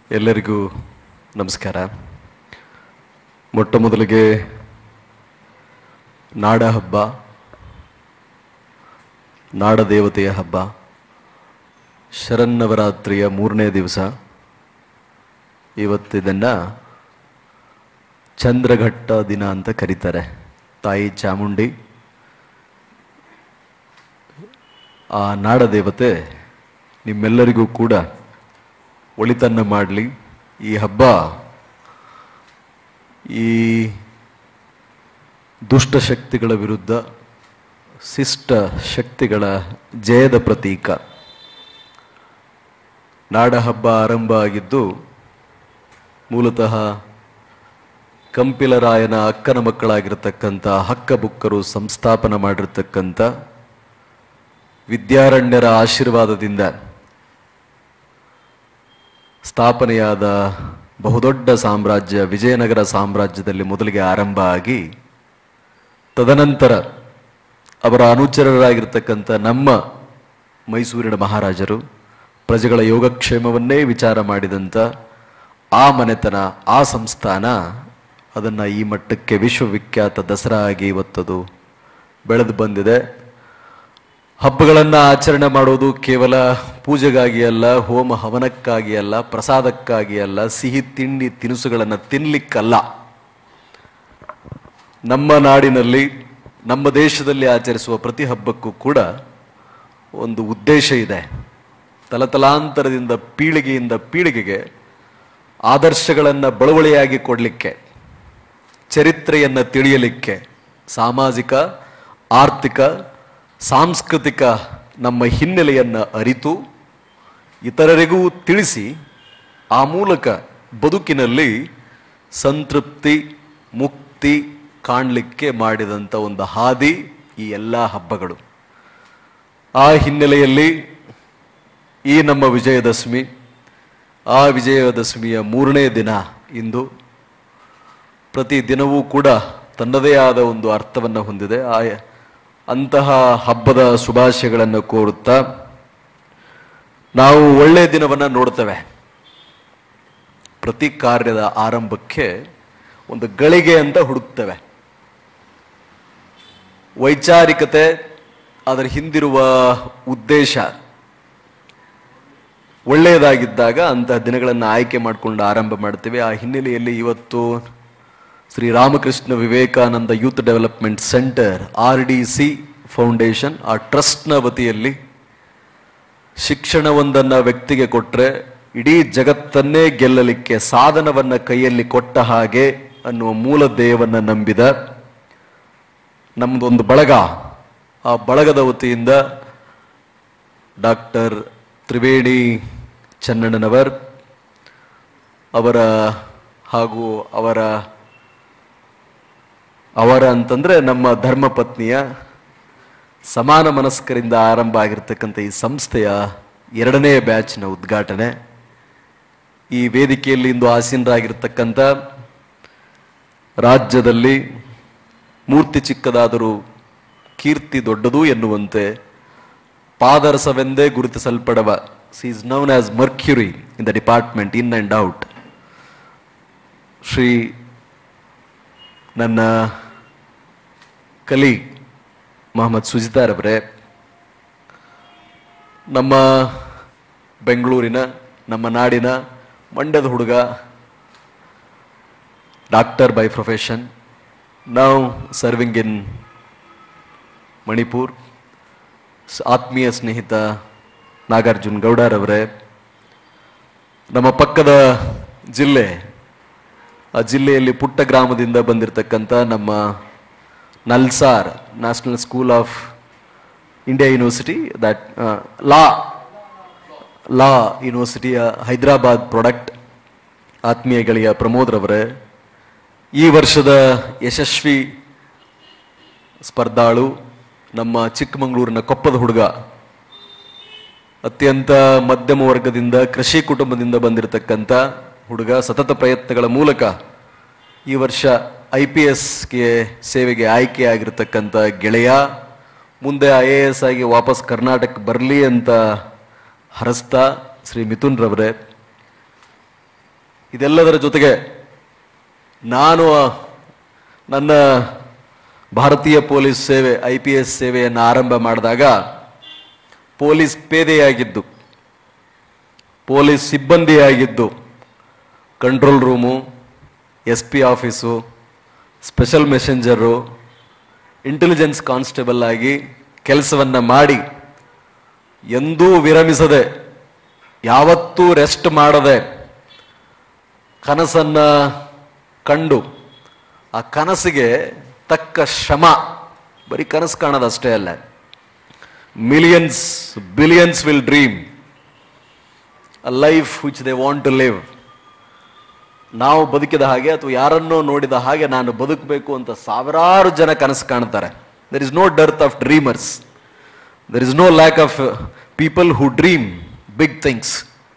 ಎಲ್ಲರಿಗೂ ನಮಸ್ಕಾರ ಮೊಟ್ಟ ಮೊದಲಿಗೆ ನಾಡ ಹಬ್ಬ ನಾಡ ದೇವತೆಯ ಹಬ್ಬ ಶರನ್ನವರಾತ್ರಿಯ ಮೂರನೇ ದಿವಸ ಇವತ್ತಿದನ್ನು ಚಂದ್ರಘಟ್ಟ ದಿನ ಅಂತ ಕರೀತಾರೆ ತಾಯಿ ಚಾಮುಂಡಿ ಆ ನಾಡ ದೇವತೆ ನಿಮ್ಮೆಲ್ಲರಿಗೂ ಕೂಡ ಒಳಿತನ್ನ ಮಾಡಲಿ ಈ ಹಬ್ಬ ಈ ದುಷ್ಟ ಶಕ್ತಿಗಳ ವಿರುದ್ಧ ಶಿಷ್ಟ ಶಕ್ತಿಗಳ ಜಯದ ಪ್ರತೀಕ ನಾಡ ಹಬ್ಬ ಆರಂಭ ಆಗಿದ್ದು ಮೂಲತಃ ಕಂಪಿಲರಾಯನ ಅಕ್ಕನ ಮಕ್ಕಳಾಗಿರ್ತಕ್ಕಂಥ ಹಕ್ಕಬುಕ್ಕರು ಸಂಸ್ಥಾಪನ ಮಾಡಿರ್ತಕ್ಕಂಥ ವಿದ್ಯಾರಣ್ಯರ ಆಶೀರ್ವಾದದಿಂದ ಸ್ಥಾಪನೆಯಾದ ಬಹುದೊಡ್ಡ ಸಾಮ್ರಾಜ್ಯ ವಿಜಯನಗರ ಸಾಮ್ರಾಜ್ಯದಲ್ಲಿ ಮೊದಲಿಗೆ ಆರಂಭ ಆಗಿ ತದನಂತರ ಅವರ ಅನುಚರರಾಗಿರ್ತಕ್ಕಂಥ ನಮ್ಮ ಮೈಸೂರಿನ ಮಹಾರಾಜರು ಪ್ರಜೆಗಳ ಯೋಗಕ್ಷೇಮವನ್ನೇ ವಿಚಾರ ಮಾಡಿದಂಥ ಆ ಮನೆತನ ಆ ಸಂಸ್ಥಾನ ಅದನ್ನು ಈ ಮಟ್ಟಕ್ಕೆ ವಿಶ್ವವಿಖ್ಯಾತ ದಸರಾ ಆಗಿ ಇವತ್ತದು ಬೆಳೆದು ಬಂದಿದೆ ಹಬ್ಬಗಳನ್ನು ಆಚರಣೆ ಮಾಡೋದು ಕೇವಲ ಪೂಜೆಗಾಗಿ ಅಲ್ಲ ಹೋಮ ಹವನಕ್ಕಾಗಿ ಅಲ್ಲ ಪ್ರಸಾದಕ್ಕಾಗಿ ಅಲ್ಲ ಸಿಹಿ ತಿಂಡಿ ತಿನಿಸುಗಳನ್ನು ತಿನ್ಲಿಕ್ಕಲ್ಲ ನಮ್ಮ ನಾಡಿನಲ್ಲಿ ನಮ್ಮ ದೇಶದಲ್ಲಿ ಆಚರಿಸುವ ಪ್ರತಿ ಹಬ್ಬಕ್ಕೂ ಕೂಡ ಒಂದು ಉದ್ದೇಶ ಇದೆ ತಲತಲಾಂತರದಿಂದ ಪೀಳಿಗೆಯಿಂದ ಪೀಳಿಗೆಗೆ ಆದರ್ಶಗಳನ್ನು ಬಳವಳಿಯಾಗಿ ಕೊಡಲಿಕ್ಕೆ ಚರಿತ್ರೆಯನ್ನು ತಿಳಿಯಲಿಕ್ಕೆ ಸಾಮಾಜಿಕ ಆರ್ಥಿಕ ಸಾಂಸ್ಕೃತಿಕ ನಮ್ಮ ಹಿನ್ನೆಲೆಯನ್ನು ಅರಿತು ಇತರರಿಗೂ ತಿಳಿಸಿ ಆ ಮೂಲಕ ಬದುಕಿನಲ್ಲಿ ಸಂತೃಪ್ತಿ ಮುಕ್ತಿ ಕಾಣಲಿಕ್ಕೆ ಮಾಡಿದಂಥ ಒಂದು ಹಾದಿ ಈ ಎಲ್ಲ ಹಬ್ಬಗಳು ಆ ಹಿನ್ನೆಲೆಯಲ್ಲಿ ಈ ನಮ್ಮ ವಿಜಯದಶಮಿ ಆ ವಿಜಯದಶಮಿಯ ಮೂರನೇ ದಿನ ಇಂದು ಪ್ರತಿ ದಿನವೂ ಕೂಡ ತನ್ನದೇ ಆದ ಒಂದು ಅರ್ಥವನ್ನು ಹೊಂದಿದೆ ಆ ಅಂತಹ ಹಬ್ಬದ ಶುಭಾಶಯಗಳನ್ನು ಕೋರುತ್ತಾ ನಾವು ಒಳ್ಳೆಯ ದಿನವನ್ನು ನೋಡ್ತೇವೆ ಪ್ರತಿ ಕಾರ್ಯದ ಆರಂಭಕ್ಕೆ ಒಂದು ಗಳಿಗೆ ಅಂತ ಹುಡುಕ್ತೇವೆ ವೈಚಾರಿಕತೆ ಅದರ ಹಿಂದಿರುವ ಉದ್ದೇಶ ಒಳ್ಳೆಯದಾಗಿದ್ದಾಗ ಅಂತಹ ದಿನಗಳನ್ನು ಆಯ್ಕೆ ಮಾಡಿಕೊಂಡು ಆರಂಭ ಮಾಡ್ತೇವೆ ಆ ಹಿನ್ನೆಲೆಯಲ್ಲಿ ಇವತ್ತು Shri Ramakrishna Vivekananda youth development centre R D C foundation ಆ ಟ್ರಸ್ಟ್ನ ವತಿಯಲ್ಲಿ ಶಿಕ್ಷಣವೊಂದನ್ನು ವ್ಯಕ್ತಿಗೆ ಕೊಟ್ಟರೆ ಇಡೀ ಜಗತ್ತನ್ನೇ ಗೆಲ್ಲಲಿಕ್ಕೆ ಸಾಧನವನ್ನು ಕೈಯಲ್ಲಿ ಕೊಟ್ಟ ಹಾಗೆ ಅನ್ನುವ ಮೂಲ ದೇವನ್ನ ನಂಬಿದ ನಮ್ಮದೊಂದು ಬಳಗ ಆ ಬಳಗದ ವತಿಯಿಂದ ಡಾಕ್ಟರ್ ತ್ರಿವೇಣಿ ಚನ್ನಣ್ಣನವರ್ ಅವರ ಹಾಗೂ ಅವರ ಅವರ ಅಂತಂದ್ರೆ ನಮ್ಮ ಧರ್ಮಪತ್ನಿಯ ಸಮಾನ ಮನಸ್ಕರಿಂದ ಆರಂಭ ಆಗಿರ್ತಕ್ಕಂಥ ಈ ಸಂಸ್ಥೆಯ ಎರಡನೇ ಬ್ಯಾಚ್ನ ಉದ್ಘಾಟನೆ ಈ ವೇದಿಕೆಯಲ್ಲಿ ಇಂದು ಆಸೀನರಾಗಿರ್ತಕ್ಕಂಥ ರಾಜ್ಯದಲ್ಲಿ ಮೂರ್ತಿ ಚಿಕ್ಕದಾದರೂ ಕೀರ್ತಿ ದೊಡ್ಡದು ಎನ್ನುವಂತೆ ಪಾದರಸವೆಂದೇ ಗುರುತಿಸಲ್ಪಡವ she is known as mercury in the department in and out Shri ನನ್ನ ಕಲಿ ಮೊಹಮ್ಮದ್ ಸುಜಿತಾರವರೇ ನಮ್ಮ ಬೆಂಗಳೂರಿನ ನಮ್ಮ ನಾಡಿನ ಮಂಡ್ಯದ ಹುಡುಗ ಡಾಕ್ಟರ್ ಬೈ ಪ್ರೊಫೆಷನ್ ನಾವು ಸರ್ವಿಂಗ್ ಇನ್ ಮಣಿಪುರ್ ಸ್- ಆತ್ಮೀಯ ಸ್ನೇಹಿತ ನಾಗಾರ್ಜುನ್ ಗೌಡರವರೇ ನಮ್ಮ ಪಕ್ಕದ ಜಿಲ್ಲೆ ಆ ಜಿಲ್ಲೆಯಲ್ಲಿ ಪುಟ್ಟ ಗ್ರಾಮದಿಂದ ಬಂದಿರತಕ್ಕಂಥ ನಮ್ಮ NALSAR national school of India university that law law ಯೂನಿವರ್ಸಿಟಿಯ ಹೈದರಾಬಾದ್ ಪ್ರಾಡಕ್ಟ್ ಆತ್ಮೀಯ ಗೆಳೆಯ ಪ್ರಮೋದ್ ರವರೇ ಈ ವರ್ಷದ ಯಶಸ್ವಿ ಸ್ಪರ್ಧಾಳು ನಮ್ಮ ಚಿಕ್ಕಮಗಳೂರಿನ ಕೊಪ್ಪದ ಹುಡುಗ ಅತ್ಯಂತ ಮಧ್ಯಮ ವರ್ಗದಿಂದ ಕೃಷಿ ಕುಟುಂಬದಿಂದ ಬಂದಿರತಕ್ಕಂಥ ಹುಡುಗ ಸತತ ಪ್ರಯತ್ನಗಳ ಮೂಲಕ ಈ ವರ್ಷ ಐ ಪಿ ಎಸ್ಗೆ ಸೇವೆಗೆ ಆಯ್ಕೆಯಾಗಿರ್ತಕ್ಕಂಥ ಗೆಳೆಯ ಮುಂದೆ ಐ ಎ ಎಸ್ ಆಗಿ ವಾಪಸ್ ಕರ್ನಾಟಕ ಬರಲಿ ಅಂತ ಹರಸ್ತಾ ಶ್ರೀ ಮಿಥುನ್ ರವರೇ ಇದೆಲ್ಲದರ ಜೊತೆಗೆ ನಾನು ನನ್ನ ಭಾರತೀಯ ಪೊಲೀಸ್ ಸೇವೆ ಐ ಪಿ ಎಸ್ ಸೇವೆಯನ್ನು ಆರಂಭ ಮಾಡಿದಾಗ ಪೊಲೀಸ್ ಪೇದೆಯಾಗಿದ್ದು ಪೊಲೀಸ್ ಸಿಬ್ಬಂದಿಯಾಗಿದ್ದು control room S P office special messenger intelligence constable ಆಗಿ ಕೆಲಸವನ್ನು ಮಾಡಿ ಎಂದೂ ವಿರಮಿಸದೆ ಯಾವತ್ತೂ ರೆಸ್ಟ್ ಮಾಡದೆ ಕನಸನ್ನ ಕಂಡು ಆ ಕನಸಿಗೆ ತಕ್ಕ ಶ್ರಮ ಬರೀ ಕನಸು ಕಾಣೋದಷ್ಟೇ ಅಲ್ಲ millions billions will dream a life which they want to live ನಾವು ಬದುಕಿದ ಹಾಗೆ ಅಥವಾ ಯಾರನ್ನೋ ನೋಡಿದ ಹಾಗೆ ನಾನು ಬದುಕಬೇಕು ಅಂತ ಸಾವಿರಾರು ಜನ ಕನಸು ಕಾಣ್ತಾರೆ there is no dearth of dreamers there is no lack of people who dream big things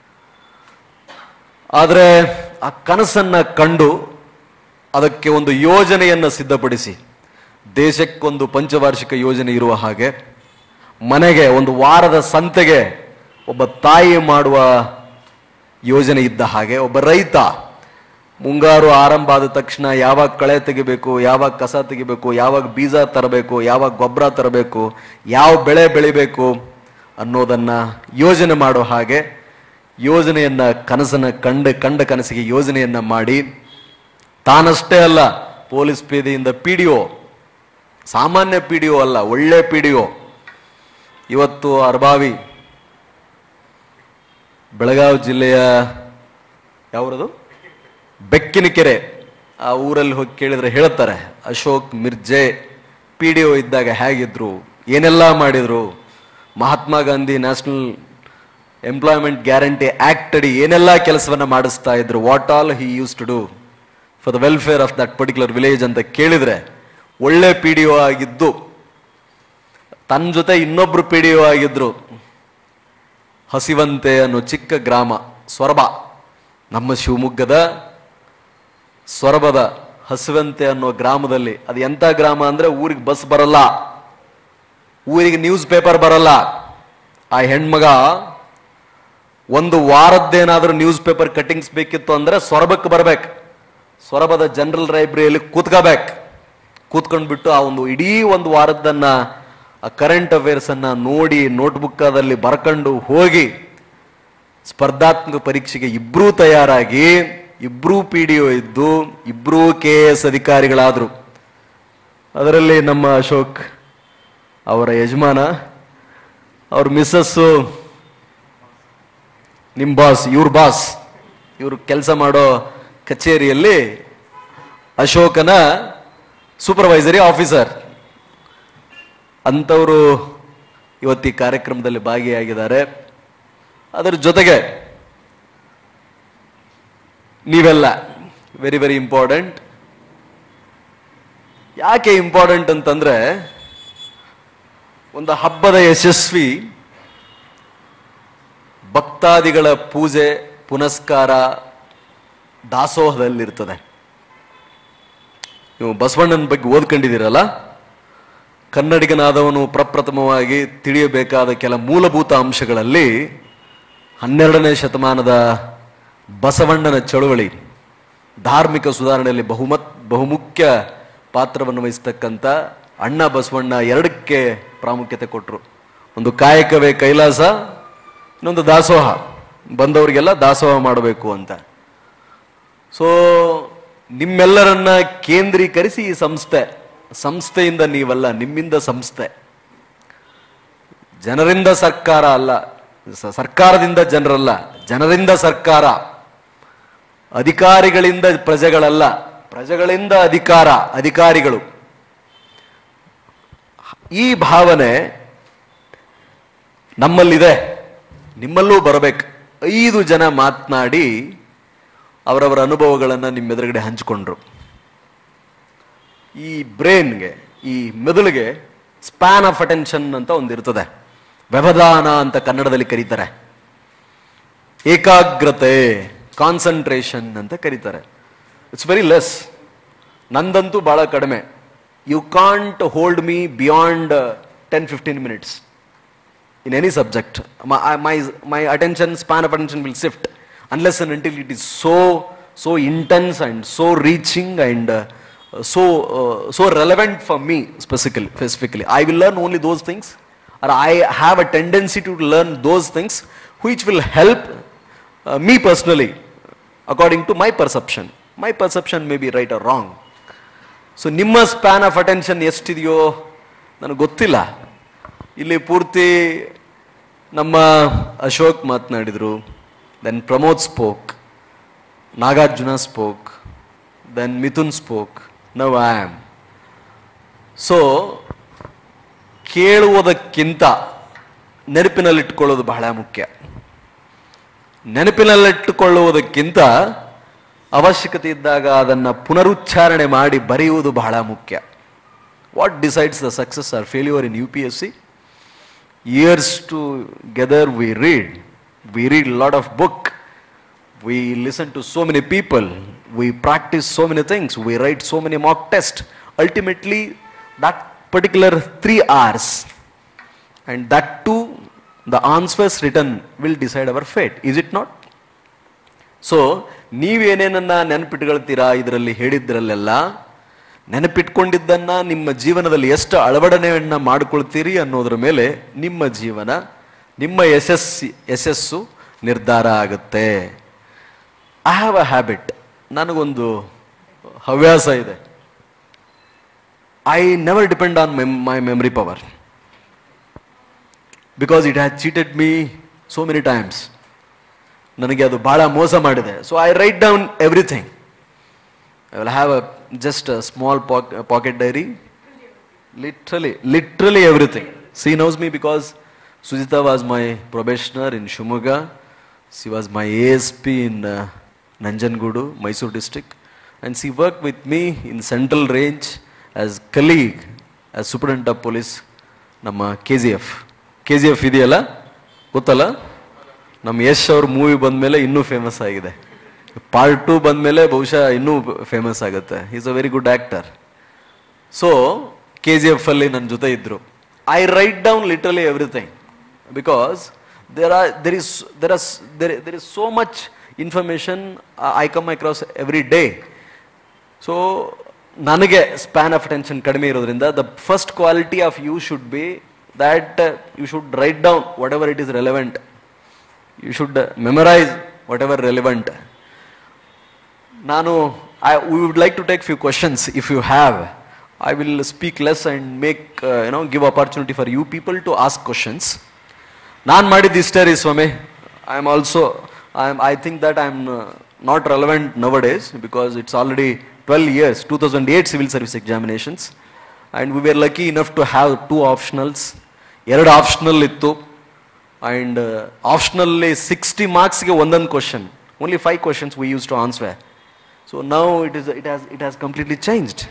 ಆದರೆ ಆ ಕನಸನ್ನ ಕಂಡು ಅದಕ್ಕೆ ಒಂದು ಯೋಜನೆಯನ್ನು ಸಿದ್ಧಪಡಿಸಿ ದೇಶಕ್ಕೊಂದು ಪಂಚವಾರ್ಷಿಕ ಯೋಜನೆ ಇರುವ ಹಾಗೆ ಮನೆಗೆ ಒಂದು ವಾರದ ಸಂತೆಗೆ ಒಬ್ಬ ತಾಯಿ ಮಾಡುವ ಯೋಜನೆ ಇದ್ದ ಹಾಗೆ ಒಬ್ಬ ರೈತ ಮುಂಗಾರು ಆರಂಭ ಆದ ತಕ್ಷಣ ಯಾವಾಗ ಕಳೆ ತೆಗಿಬೇಕು ಯಾವಾಗ ಕಸ ತೆಗಿಬೇಕು ಯಾವಾಗ ಬೀಜ ತರಬೇಕು ಯಾವಾಗ ಗೊಬ್ಬರ ತರಬೇಕು ಯಾವ ಬೆಳೆ ಬೆಳಿಬೇಕು ಅನ್ನೋದನ್ನ ಯೋಜನೆ ಮಾಡೋ ಹಾಗೆ ಯೋಜನೆಯನ್ನ ಕನಸನ್ನ ಕಂಡ ಕಂಡ ಕನಸಿಗೆ ಯೋಜನೆಯನ್ನ ಮಾಡಿ ತಾನಷ್ಟೇ ಅಲ್ಲ ಪೊಲೀಸ್ ಪೇದೆಯಿಂದ ಪಿ ಡಿ ಒ ಸಾಮಾನ್ಯ ಪಿ ಡಿ ಒ ಅಲ್ಲ ಒಳ್ಳೆ ಪಿ ಡಿ ಒ ಇವತ್ತು ಅರ್ಬಾವಿ ಬೆಳಗಾವಿ ಜಿಲ್ಲೆಯ ಯಾವ್ರದು ಬೆಕ್ಕಿನಕೆರೆ ಆ ಊರಲ್ಲಿ ಹೋಗಿ ಕೇಳಿದ್ರೆ ಹೇಳ್ತಾರೆ Ashok Mirje P D O ಇದ್ದಾಗ ಹೇಗಿದ್ರು ಏನೆಲ್ಲ ಮಾಡಿದ್ರು Mahatma Gandhi national employment guarantee act ಅಡಿ ಏನೆಲ್ಲ ಕೆಲಸವನ್ನ ಮಾಡಿಸ್ತಾ ಇದ್ರು what all he used to do for the welfare of that particular village ಅಂತ ಕೇಳಿದ್ರೆ ಒಳ್ಳೆ ಪಿ ಡಿ ಒ ಆಗಿದ್ದು ತನ್ನ ಜೊತೆ ಇನ್ನೊಬ್ರು ಪಿ ಡಿ ಒ ಆಗಿದ್ರು ಹಸಿವಂತೆ ಅನ್ನೋ ಚಿಕ್ಕ ಗ್ರಾಮ ಸೊರಬ ನಮ್ಮ ಶಿವಮೊಗ್ಗದ ಸೊರಬದ ಹಸಿವಂತೆ ಅನ್ನೋ ಗ್ರಾಮದಲ್ಲಿ ಅದು ಎಂತ ಗ್ರಾಮ ಅಂದ್ರೆ ಊರಿಗೆ ಬಸ್ ಬರಲ್ಲ ಊರಿಗೆ ನ್ಯೂಸ್ ಪೇಪರ್ ಬರಲ್ಲ ಆ ಹೆಣ್ಮಗ ಒಂದು ವಾರದ್ದೇನಾದ್ರೂ ನ್ಯೂಸ್ ಪೇಪರ್ ಕಟಿಂಗ್ಸ್ ಬೇಕಿತ್ತು ಅಂದ್ರೆ ಸೊರಬಕ್ಕೆ ಬರ್ಬೇಕು ಸೊರಬದ ಜನರಲ್ ಲೈಬ್ರರಿಯಲ್ಲಿ ಕೂತ್ಕೋಬೇಕು ಕೂತ್ಕೊಂಡ್ಬಿಟ್ಟು ಆ ಒಂದು ಇಡೀ ಒಂದು ವಾರದನ್ನ ಆ ಕರೆಂಟ್ ಅಫೇರ್ಸ್ ಅನ್ನ ನೋಡಿ ನೋಟ್ಬುಕ್ಕದಲ್ಲಿ ಬರ್ಕೊಂಡು ಹೋಗಿ ಸ್ಪರ್ಧಾತ್ಮಕ ಪರೀಕ್ಷೆಗೆ ಇಬ್ರೂ ತಯಾರಾಗಿ ಇಬ್ರೂ ಪಿ ಡಿ ಒ ಇದ್ದು ಇಬ್ರೂ ಕೆ ಎಸ್ ಅಧಿಕಾರಿಗಳಾದ್ರು ಅದರಲ್ಲಿ ನಮ್ಮ ಅಶೋಕ್ ಅವರ ಯಜಮಾನ ಅವ್ರ ಮಿಸ್ಸಸ್ಸು ನಿಮ್ ಬಾಸ್ ಇವ್ರ ಬಾಸ್ ಇವರು ಕೆಲಸ ಮಾಡೋ ಕಚೇರಿಯಲ್ಲಿ ಅಶೋಕನ ಸೂಪರ್ವೈಸರಿ ಆಫೀಸರ್ ಅಂಥವರು ಇವತ್ತು ಈ ಕಾರ್ಯಕ್ರಮದಲ್ಲಿ ಭಾಗಿಯಾಗಿದ್ದಾರೆ ಅದರ ಜೊತೆಗೆ ನೀವೆಲ್ಲ ವೆರಿ ವೆರಿ ಇಂಪಾರ್ಟೆಂಟ್ ಯಾಕೆ ಇಂಪಾರ್ಟೆಂಟ್ ಅಂತಂದ್ರೆ ಒಂದು ಹಬ್ಬದ ಯಶಸ್ವಿ ಭಕ್ತಾದಿಗಳ ಪೂಜೆ ಪುನಸ್ಕಾರ ದಾಸೋಹದಲ್ಲಿರ್ತದೆ ನೀವು ಬಸವಣ್ಣನ ಬಗ್ಗೆ ಓದ್ಕೊಂಡಿದ್ದೀರಲ್ಲ ಕನ್ನಡಿಗನಾದವನು ಪ್ರಪ್ರಥಮವಾಗಿ ತಿಳಿಯಬೇಕಾದ ಕೆಲ ಮೂಲಭೂತ ಅಂಶಗಳಲ್ಲಿ ಹನ್ನೆರಡನೇ ಶತಮಾನದ ಬಸವಣ್ಣನ ಚಳುವಳಿ ಧಾರ್ಮಿಕ ಸುಧಾರಣೆಯಲ್ಲಿ ಬಹುಮತ್ ಬಹುಮುಖ್ಯ ಪಾತ್ರವನ್ನು ವಹಿಸ್ತಕ್ಕಂಥ ಅಣ್ಣ ಬಸವಣ್ಣ ಎರಡಕ್ಕೆ ಪ್ರಾಮುಖ್ಯತೆ ಕೊಟ್ಟರು ಒಂದು ಕಾಯಕವೇ ಕೈಲಾಸ ಇನ್ನೊಂದು ದಾಸೋಹ ಬಂದವರಿಗೆಲ್ಲ ದಾಸೋಹ ಮಾಡಬೇಕು ಅಂತ ಸೊ ನಿಮ್ಮೆಲ್ಲರನ್ನ ಕೇಂದ್ರೀಕರಿಸಿ ಈ ಸಂಸ್ಥೆ ಸಂಸ್ಥೆಯಿಂದ ನೀವಲ್ಲ ನಿಮ್ಮಿಂದ ಸಂಸ್ಥೆ ಜನರಿಂದ ಸರ್ಕಾರ ಅಲ್ಲ ಸ- ಸರ್ಕಾರದಿಂದ ಜನರಲ್ಲ ಜನರಿಂದ ಸರ್ಕಾರ ಅಧಿಕಾರಿಗಳಿಂದ ಪ್ರಜೆಗಳಲ್ಲ ಪ್ರಜೆಗಳಿಂದ ಅಧಿಕಾರ ಅಧಿಕಾರಿಗಳು ಈ ಭಾವನೆ ನಮ್ಮಲ್ಲಿದೆ ನಿಮ್ಮಲ್ಲೂ ಬರಬೇಕು ಐದು ಜನ ಮಾತನಾಡಿ ಅವರವರ ಅನುಭವಗಳನ್ನು ನಿಮ್ಮ ಎದುರುಗಡೆ ಹಂಚಿಕೊಂಡ್ರು ಈ ಬ್ರೈನ್ಗೆ ಈ ಮೆದುಳಿಗೆ ಸ್ಪ್ಯಾನ್ ಆಫ್ ಅಟೆನ್ಷನ್ ಅಂತ ಒಂದು ಇರ್ತದೆ ವ್ಯವಧಾನ ಅಂತ ಕನ್ನಡದಲ್ಲಿ ಕರೀತಾರೆ ಏಕಾಗ್ರತೆ ಕಾನ್ಸಂಟ್ರೇಷನ್ ಅಂತ ಕರೀತಾರೆ ಇಟ್ಸ್ ವೆರಿ ಲೆಸ್ ನಂದಂತೂ ಬಹಳ ಕಡಿಮೆ you can't hold me beyond ten fifteen minutes in any subject. My, my, my attention, span of attention will shift unless and until it is so so intense and so reaching and uh, so uh, so relevant for me specifically specifically i will learn only those things or i have a tendency to learn those things which will help uh, me personally according to my perception my perception may be right or wrong so ನಿಮ್ಮ span of attention ಎಷ್ಟಿದೆಯೋ ನನಗೆ ಗೊತ್ತಿಲ್ಲ ಇಲ್ಲಿ ಪೂರ್ತಿ ನಮ್ಮ ಅಶೋಕ್ ಮಾತನಾಡಿದರು then Pramod spoke Nagarjuna spoke then Mithun spoke now I am so ಕೇಳುವುದಕ್ಕಿಂತ ನೆನಪಿನಲ್ಲಿಟ್ಕೊಳ್ಳೋದು ಬಹಳ ಮುಖ್ಯ ನೆನಪಿನಲ್ಲಿಟ್ಟುಕೊಳ್ಳುವುದಕ್ಕಿಂತ ಅವಶ್ಯಕತೆ ಇದ್ದಾಗ ಅದನ್ನು ಪುನರುಚ್ಚಾರಣೆ ಮಾಡಿ ಬರೆಯುವುದು ಬಹಳ ಮುಖ್ಯ what decides the success or failure in U P S C years together we read we read lot of book we listen to so many people we practice so many things we write so many mock tests ultimately that particular three hours and that too the answers written will decide our fate is it not so ನೀವೇನೇನನ್ನ ನೆನಪಿಟ್ಕೊಳ್ತೀರಾ ಇದರಲ್ಲಿ ಹೇಳಿದ್ರಲ್ಲೆಲ್ಲ ನೆನಪಿಟ್ಕೊಂಡಿದ್ದನ್ನ ನಿಮ್ಮ ಜೀವನದಲ್ಲಿ ಎಷ್ಟು ಅಳವಡನೆಯನ್ನ ಮಾಡ್ಕೊಳ್ತೀರಿ ಅನ್ನೋದ್ರ ಮೇಲೆ ನಿಮ್ಮ ಜೀವನ ನಿಮ್ಮ ಯಶಸ್ಸಿ ಯಶಸ್ಸು ನಿರ್ಧಾರ ಆಗುತ್ತೆ ಐ ಹ್ಯಾವ್ ಅ ಹ್ಯಾಬಿಟ್ ನನಗೊಂದು ಹವ್ಯಾಸ ಇದೆ I never depend on my memory power because it has cheated me so many times ನನಗೆ ಅದು ಬಹಳ ಮೋಸ ಮಾಡಿದೆ so I write down everything I will have a just a small pocket diary literally literally everything she knows me because Sujita was my probationer in Shumaga. She was my ASP in uh, Nanjangudu, Mysore district. And she worked with me in Central Range as colleague, as Superintendent of Police, ನಮ್ಮ K G F K G F ಇದೆಯಲ್ಲ ಗೊತ್ತಲ್ಲ ನಮ್ಮ ಯಶ್ ಅವ್ರ movie ಬಂದಮೇಲೆ ಇನ್ನೂ famous ಆಗಿದೆ part two ಬಂದಮೇಲೆ ಬಹುಶಃ ಇನ್ನೂ ಫೇಮಸ್ ಆಗುತ್ತೆ is a very good actor so K G F ಅಲ್ಲಿ ನನ್ನ ಜೊತೆ ಇದ್ರು I write down literally everything because there are there is there are there there is so much information I come across every day so ನನಗೆ ಸ್ಪ್ಯಾನ್ of ಅಟೆನ್ಷನ್ ಕಡಿಮೆ ಇರೋದ್ರಿಂದ the first quality of you should be that you should write down whatever it is relevant you should memorise whatever relevant ನಾನು I we would like to take few questions if you have I will speak less and make you know give opportunity for you people to ask questions ನಾನು ಮಾಡಿದ್ದು ಇಷ್ಟೇ ರೀ ಸ್ವಾಮಿ I am also I am I think that I am not relevant nowadays because it's already twelve years two thousand eight civil service examinations and we were lucky enough to have two optionals ಎರಡು optional ಇತ್ತು and ಆಪ್ಷನಲ್ಲಿ sixty ಮಾರ್ಕ್ಸ್ಗೆ ಒಂದೊಂದು question only five questions we used to answer so now it is it has it has completely changed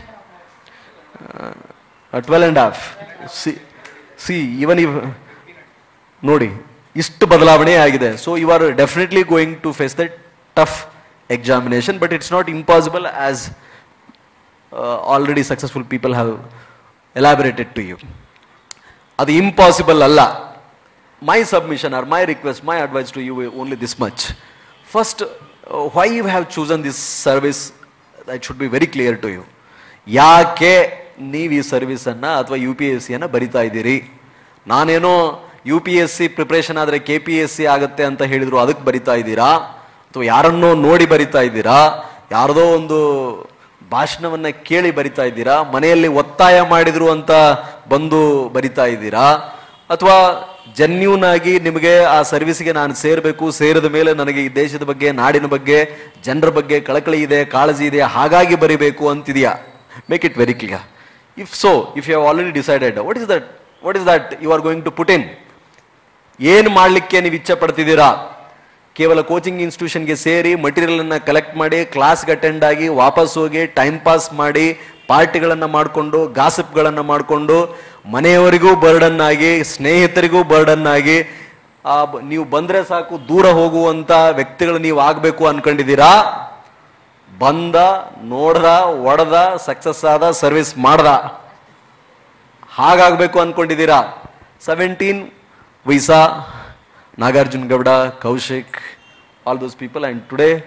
twelve and half C C even ಇವ್ ನೋಡಿ ಇಷ್ಟು ಬದಲಾವಣೆ ಆಗಿದೆ so you are definitely going to face the tough examination but it's not impossible as already successful people have elaborated to you ಅದು impossible ಅಲ್ಲ my submission or my request my advice to you only this much first why you have chosen this service that should be very clear to you ಯಾಕೆ ನೀವು ಈ ಸರ್ವಿಸನ್ನು ಅಥವಾ you P S ಸಿಯನ್ನು ಬರಿತಾ ಇದ್ದೀರಿ ನಾನೇನೋ U P S C preparation ಆದರೆ K P S C ಆಗುತ್ತೆ ಅಂತ ಹೇಳಿದ್ರು ಅದಕ್ಕೆ ಬರಿತಾ ಇದ್ದೀರಾ ಅಥವಾ ಯಾರನ್ನೋ ನೋಡಿ ಬರಿತಾ ಇದ್ದೀರಾ ಯಾರದೋ ಒಂದು ಭಾಷಣವನ್ನ ಕೇಳಿ ಬರಿತಾ ಇದ್ದೀರಾ ಮನೆಯಲ್ಲಿ ಒತ್ತಾಯ ಮಾಡಿದ್ರು ಅಂತ ಬಂದು ಬರಿತಾ ಇದ್ದೀರಾ ಅಥವಾ ಜೆನ್ಯೂನ್ ಆಗಿ ನಿಮಗೆ ಆ ಸರ್ವಿಸ್ಗೆ ನಾನು ಸೇರಬೇಕು ಸೇರಿದ ಮೇಲೆ ನನಗೆ ಈ ದೇಶದ ಬಗ್ಗೆ ನಾಡಿನ ಬಗ್ಗೆ ಜನರ ಬಗ್ಗೆ ಕಳಕಳಿ ಇದೆ ಕಾಳಜಿ ಇದೆ ಹಾಗಾಗಿ ಬರಿಬೇಕು ಅಂತಿದೆಯಾ make it very clear if so if you have already decided what is that what is that you are going to put in ಏನು ಮಾಡಲಿಕ್ಕೆ ನೀವು ಇಚ್ಛೆ ಪಡ್ತಿದ್ದೀರಾ ಕೇವಲ ಕೋಚಿಂಗ್ ಇನ್ಸ್ಟಿಟ್ಯೂಷನ್ಗೆ ಸೇರಿ ಮಟೀರಿಯಲ್ ಅನ್ನ ಕಲೆಕ್ಟ್ ಮಾಡಿ ಕ್ಲಾಸ್ಗೆ ಅಟೆಂಡ್ ಆಗಿ ವಾಪಸ್ ಹೋಗಿ ಟೈಮ್ ಪಾಸ್ ಮಾಡಿ ಪಾರ್ಟಿಗಳನ್ನು ಮಾಡಿಕೊಂಡು ಗಾಸಿಪ್ಗಳನ್ನು ಮಾಡಿಕೊಂಡು ಮನೆಯವರಿಗೂ ಬರ್ಡನ್ ಆಗಿ ಸ್ನೇಹಿತರಿಗೂ ಬರ್ಡನ್ ಆಗಿ ಆ ಬ- ನೀವು ಬಂದ್ರೆ ಸಾಕು ದೂರ ಹೋಗುವಂತ ವ್ಯಕ್ತಿಗಳು ನೀವು ಆಗ್ಬೇಕು ಅನ್ಕೊಂಡಿದ್ದೀರಾ ಬಂದ ನೋಡ್ದ ಒಡೆದ ಸಕ್ಸಸ್ ಆದ ಸರ್ವಿಸ್ ಮಾಡ್ದ ಹಾಗಾಗಬೇಕು ಅನ್ಕೊಂಡಿದ್ದೀರಾ ಸೆವೆಂಟೀನ್ ವೈಸಾ Nagarjun Gowda Kaushik all those people and today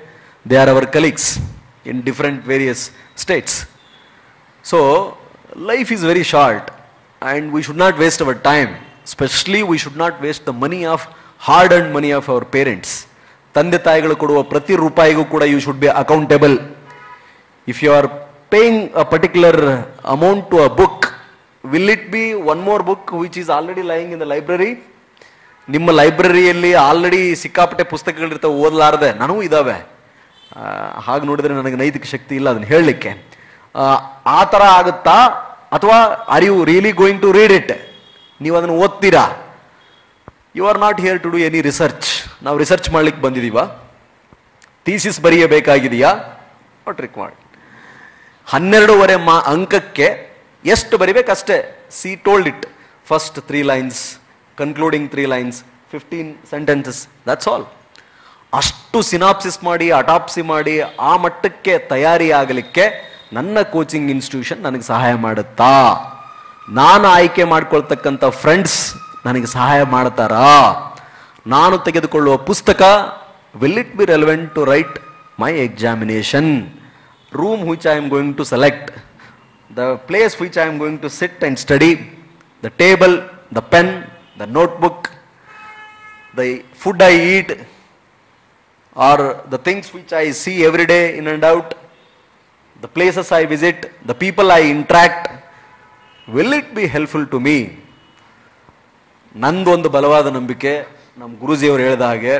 they are our colleagues in different various states so life is very short and we should not waste our time specially we should not waste the money of hard and money of our parents ತಂದೆ ತಾಯಿಗಳು ಕೊಡುವ ಪ್ರತಿ ರೂಪಾಯಿಗೂ ಕೂಡ you should be accountable if you are paying a particular amount to a book will it be one more book which is already lying in the library ನಿಮ್ಮ ಲೈಬ್ರರಿಯಲ್ಲಿ already ಸಿಕ್ಕಾಪಟ್ಟೆ ಪುಸ್ತಕಗಳಿರ್ತವೆ ಓದಲಾರದೆ ನನಗೂ ಇದಾವೆ ಹಾಗೆ ನೋಡಿದ್ರೆ ನನಗೆ ನೈತಿಕ ಶಕ್ತಿ ಇಲ್ಲ ಅದನ್ನ ಹೇಳಲಿಕ್ಕೆ ಆ ಥರ ಆಗುತ್ತಾ ಅಥವಾ are you really going to read it ನೀವು ಅದನ್ನು ಓದ್ತೀರಾ you are not here to do any research ನಾವು ರಿಸರ್ಚ್ ಮಾಡ್ಲಿಕ್ಕೆ ಬಂದಿದೀವಾ ಥೀಸಿಸ್ ಬರೆಯಬೇಕಾಗಿದೆಯಾ ನಾಟ್ ರಿಕ್ವೈರ್ಡ್ ಹನ್ನೆರಡೂವರೆ ಮಾ ಅಂಕಕ್ಕೆ ಎಷ್ಟು ಬರಿಬೇಕಷ್ಟೇ she told it first three lines concluding three lines fifteen sentences that's all ಅಷ್ಟು ಸಿನಾಪ್ಸಿಸ್ ಮಾಡಿ ಅಟಾಪ್ಸಿ ಮಾಡಿ ಆ ಮಟ್ಟಕ್ಕೆ ತಯಾರಿ ಆಗಲಿಕ್ಕೆ ನನ್ನ ಕೋಚಿಂಗ್ ಇನ್ಸ್ಟಿಟ್ಯೂಷನ್ ನನಗೆ ಸಹಾಯ ಮಾಡುತ್ತಾ ನಾನು ಆಯ್ಕೆ ಮಾಡ್ಕೊಳ್ತಕ್ಕಂಥ ಫ್ರೆಂಡ್ಸ್ ನನಗೆ ಸಹಾಯ ಮಾಡ್ತಾರಾ ನಾನು ತೆಗೆದುಕೊಳ್ಳುವ ಪುಸ್ತಕ will it be relevant to write my examination room which I am going to select the place which I am going to sit and study, the table, the pen, the notebook, the food I eat, or the things which I see every day in and out, the places I visit, the people I interact, will it be helpful to me? ನಂದೊಂದು ಬಲವಾದ ನಂಬಿಕೆ ನಮ್ಮ ಗುರುಜಿಯವರು ಹೇಳಿದ ಹಾಗೆ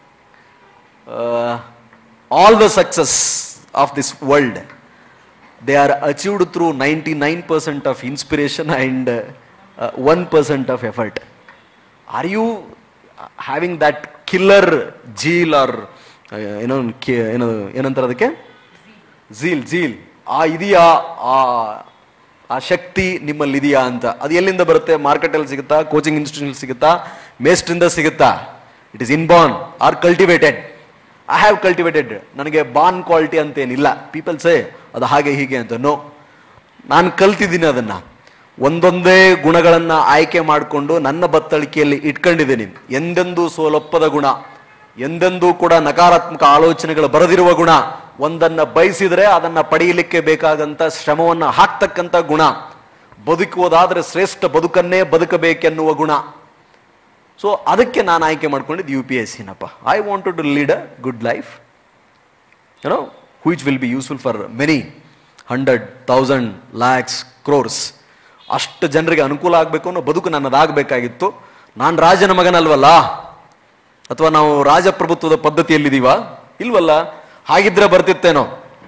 all the success of this world they are achieved through 99% of inspiration and uh, uh, 1% of effort. Are you having that killer zeal or uh, ಏನೋ ಕಿ- ಏನೋ ಏನಂತಾರೆ ಅದಕ್ಕೆ ಝೀಲ್ ಝೀಲ್ ಆ ಇದೆಯಾ ಆ ಆ ಶಕ್ತಿ ನಿಮ್ಮಲ್ಲಿ ಇದೆಯಾ ಅಂತ ಅದು ಎಲ್ಲಿಂದ ಬರುತ್ತೆ ಮಾರ್ಕೆಟಲ್ಲಿ ಸಿಗುತ್ತಾ ಕೋಚಿಂಗ್ ಇನ್ಸ್ಟಿಟ್ಯೂಷನ್ ಸಿಗುತ್ತಾ ಮೇಸ್ಟ್ರಿಂದ ಸಿಗುತ್ತಾ it is inborn or cultivated I have cultivated ನನಗೆ ಬಾನ್ ಕ್ವಾಲಿಟಿ ಅಂತ ಏನಿಲ್ಲ ಪೀಪಲ್ ಸೇ ಅದು ಹಾಗೆ ಹೀಗೆ ಅಂತ ನೋ ನಾನು ಕಲ್ತಿದ್ದೀನಿ ಅದನ್ನ ಒಂದೊಂದೇ ಗುಣಗಳನ್ನ ಆಯ್ಕೆ ಮಾಡಿಕೊಂಡು ನನ್ನ ಬತ್ತಳಿಕೆಯಲ್ಲಿ ಇಟ್ಕೊಂಡಿದ್ದೀನಿ ಎಂದೆಂದೂ ಸೋಲೊಪ್ಪದ ಗುಣ ಎಂದೆಂದೂ ಕೂಡ ನಕಾರಾತ್ಮಕ ಆಲೋಚನೆಗಳು ಬರದಿರುವ ಗುಣ ಒಂದನ್ನ ಬಯಸಿದ್ರೆ ಅದನ್ನ ಪಡೆಯಲಿಕ್ಕೆ ಬೇಕಾದಂತ ಶ್ರಮವನ್ನ ಹಾಕ್ತಕ್ಕಂಥ ಗುಣ ಬದುಕುವುದಾದ್ರೆ ಶ್ರೇಷ್ಠ ಬದುಕನ್ನೇ ಬದುಕಬೇಕೆನ್ನುವ ಗುಣ ಸೊ ಅದಕ್ಕೆ ನಾನು ಆಯ್ಕೆ ಮಾಡ್ಕೊಂಡಿದ್ದು ಯು ಪಿ ಎಸ್ ಸಿನಪ್ಪ I want to lead a good life you know which will be useful for many hundred thousand lakhs crores ಅಷ್ಟು ಜನರಿಗೆ ಅನುಕೂಲ ಆಗಬೇಕು ಅನ್ನೋ ಬದುಕು ನನ್ನದಾಗಬೇಕಾಗಿತ್ತು ನಾನು ರಾಜನ ಮಗನಲ್ವಲ್ಲ ಅಥವಾ ನಾವು ರಾಜಪ್ರಭುತ್ವದ ಪದ್ಧತಿಯಲ್ಲಿದ್ದೀವಾ ಇಲ್ವಲ್ಲ ಹಾಗಿದ್ರೆ ಬರ್ತಿತ್ತೇನೋ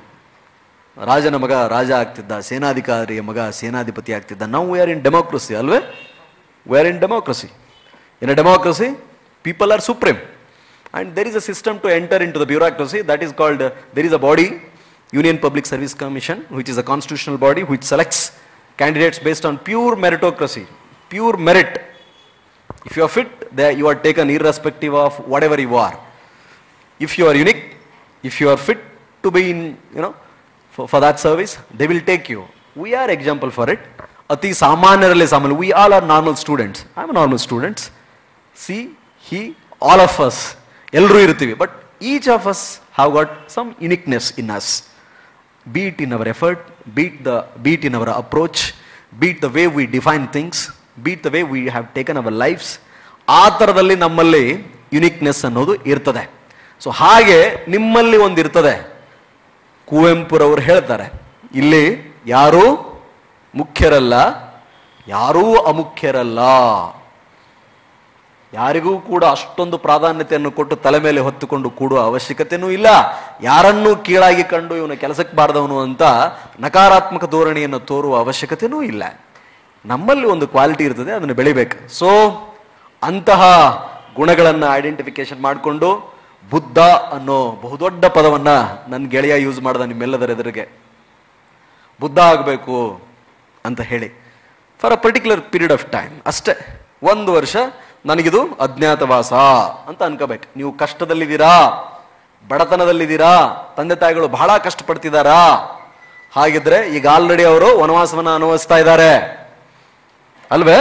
ರಾಜನ ಮಗ ರಾಜ ಆಗ್ತಿದ್ದ ಸೇನಾಧಿಕಾರಿಯ ಮಗ ಸೇನಾಧಿಪತಿ ಆಗ್ತಿದ್ದ ನಾವು ವಿ ಆರ್ ಇನ್ ಡೆಮೋಕ್ರಸಿ ಅಲ್ವೇ we are in democracy in a democracy people are supreme and there is a system to enter into the bureaucracy that is called uh, there is a body union public service commission which is a constitutional body which selects candidates based on pure meritocracy pure merit if you are fit there you are taken irrespective of whatever you are if you are unique if you are fit to be in you know for, for that service they will take you we are example for it ಅತಿ ಸಾಮಾನ್ಯರಲ್ಲಿ ಸಾಮಾನ್ಯ we all are normal students I am normal students see he all of us ಎಲ್ಲರೂ ಇರ್ತೀವಿ but each of us have got some uniqueness in us beat in our effort, beat the beat in our approach, beat the way we define things, beat the way we have taken our lives. ಆ ಥರದಲ್ಲಿ ನಮ್ಮಲ್ಲಿ uniqueness ಅನ್ನೋದು ಇರ್ತದೆ so ಹಾಗೆ ನಿಮ್ಮಲ್ಲಿ ಒಂದು ಇರ್ತದೆ ಕುವೆಂಪುರವರು ಹೇಳ್ತಾರೆ ಇಲ್ಲಿ ಯಾರೂ ಮುಖ್ಯರಲ್ಲ ಯಾರೂ ಅಮುಖ್ಯರಲ್ಲ ಯಾರಿಗೂ ಕೂಡ ಅಷ್ಟೊಂದು ಪ್ರಾಧಾನ್ಯತೆಯನ್ನು ಕೊಟ್ಟು ತಲೆ ಮೇಲೆ ಹೊತ್ತುಕೊಂಡು ಕೂಡುವ ಅವಶ್ಯಕತೆನೂ ಇಲ್ಲ ಯಾರನ್ನೂ ಕೀಳಾಗಿ ಕಂಡು ಇವನ ಕೆಲಸಕ್ಕೆ ಬಾರದವನು ಅಂತ ನಕಾರಾತ್ಮಕ ಧೋರಣೆಯನ್ನು ತೋರುವ ಅವಶ್ಯಕತೆನೂ ಇಲ್ಲ ನಮ್ಮಲ್ಲಿ ಒಂದು ಕ್ವಾಲಿಟಿ ಇರ್ತದೆ ಅದನ್ನು ಬೆಳಿಬೇಕು ಸೊ ಅಂತಹ ಗುಣಗಳನ್ನು ಐಡೆಂಟಿಫಿಕೇಶನ್ ಮಾಡಿಕೊಂಡು ಬುದ್ಧ ಅನ್ನೋ ಬಹುದೊಡ್ಡ ಪದವನ್ನ ನನ್ನ ಗೆಳೆಯ ಯೂಸ್ ಮಾಡ್ದ ನಿಮ್ಮೆಲ್ಲದರ ಎದುರಿಗೆ ಬುದ್ಧ ಆಗಬೇಕು ಅಂತ ಹೇಳಿ for a particular period of time ಅಷ್ಟೇ ಒಂದು ವರ್ಷ ನನಗಿದು ಅಜ್ಞಾತವಾಸ ಅಂತ ಅನ್ಕೋಬೇಕು ನೀವು ಕಷ್ಟದಲ್ಲಿದ್ದೀರಾ ಬಡತನದಲ್ಲಿದ್ದೀರಾ ತಂದೆ ತಾಯಿಗಳು ಬಹಳ ಕಷ್ಟಪಡ್ತಿದ್ದಾರಾ ಹಾಗಿದ್ರೆ ಈಗ ಆಲ್ರೆಡಿ ಅವರು ವನವಾಸವನ್ನ ಅನುಭವಿಸ್ತಾ ಇದ್ದಾರೆ ಅಲ್ವೇ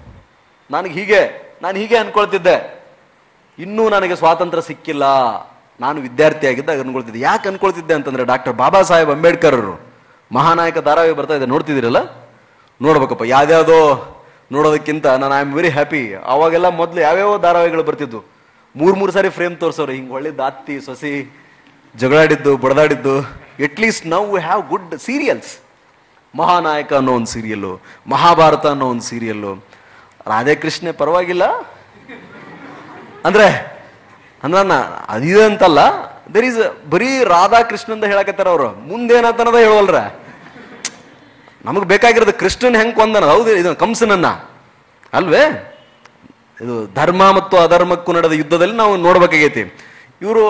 ನನಗೆ ಹೀಗೆ ನಾನು ಹೀಗೆ ಅನ್ಕೊಳ್ತಿದ್ದೆ ಇನ್ನೂ ನನಗೆ ಸ್ವಾತಂತ್ರ್ಯ ಸಿಕ್ಕಿಲ್ಲ ನಾನು ವಿದ್ಯಾರ್ಥಿಯಾಗಿದ್ದಾಗ ಅನ್ಕೊಳ್ತಿದ್ದೆ ಯಾಕೆ ಅನ್ಕೊಳ್ತಿದ್ದೆ ಅಂತಂದ್ರೆ ಡಾಕ್ಟರ್ ಬಾಬಾ ಸಾಹೇಬ್ ಅಂಬೇಡ್ಕರ್ ಅವರು ಮಹಾನಾಯಕ ಧಾರಾವಾಹಿ ಬರ್ತಾ ಇದೆ ನೋಡ್ತಿದ್ದೀರಲ್ಲ ನೋಡ್ಬೇಕಪ್ಪ ಯಾವ್ದ್ಯಾವ್ದೋ ನೋಡೋದಕ್ಕಿಂತ ನಾನು ಐ ಆಮ್ ವೆರಿ ಹ್ಯಾಪಿ ಅವಾಗೆಲ್ಲ ಮೊದಲು ಯಾವ್ಯಾವ ಧಾರಾವಾಹಿಗಳು ಬರ್ತಿದ್ವು ಮೂರ್ ಮೂರು ಸಾರಿ ಫ್ರೇಮ್ ತೋರ್ಸೋರು ಹಿಂಗೆ ಒಳ್ಳೆದ ಅತ್ತಿ ಸೊಸಿ ಜಗಳಾಡಿದ್ದು ಬಡದಾಡಿದ್ದು ಎಟ್ ಲೀಸ್ಟ್ ನಾವು ಹ್ಯಾವ್ ಗುಡ್ ಸೀರಿಯಲ್ಸ್ ಮಹಾನಾಯಕ ಅನ್ನೋ ಒಂದು ಸೀರಿಯಲ್ಲು ಮಹಾಭಾರತ ಅನ್ನೋ ಒಂದು ಸೀರಿಯಲ್ಲು ರಾಧಾಕೃಷ್ಣ ಪರವಾಗಿಲ್ಲ ಅಂದ್ರೆ ಅಂದ್ರೆ ಅದಿದೆ ಅಂತಲ್ಲ ದರ್ ಈಸ್ ಬರೀ ರಾಧಾಕೃಷ್ಣ ಅಂತ ಹೇಳಕತ್ತಾರ ಅವ್ರು ಮುಂದೇನಂತನದ ಹೇಳವಲ್ರ ನಮಗೆ ಬೇಕಾಗಿರೋದು ಕೃಷ್ಣನ್ ಹೆಂಗ್ ಕೊಂದನ ಹೌದು ಇದು ಕಂಸನನ್ನ ಅಲ್ವೇ ಇದು ಧರ್ಮ ಮತ್ತು ಅಧರ್ಮಕ್ಕೂ ನಡೆದ ಯುದ್ಧದಲ್ಲಿ ನಾವು ನೋಡ್ಬೇಕಾಗೈತಿ ಇವರು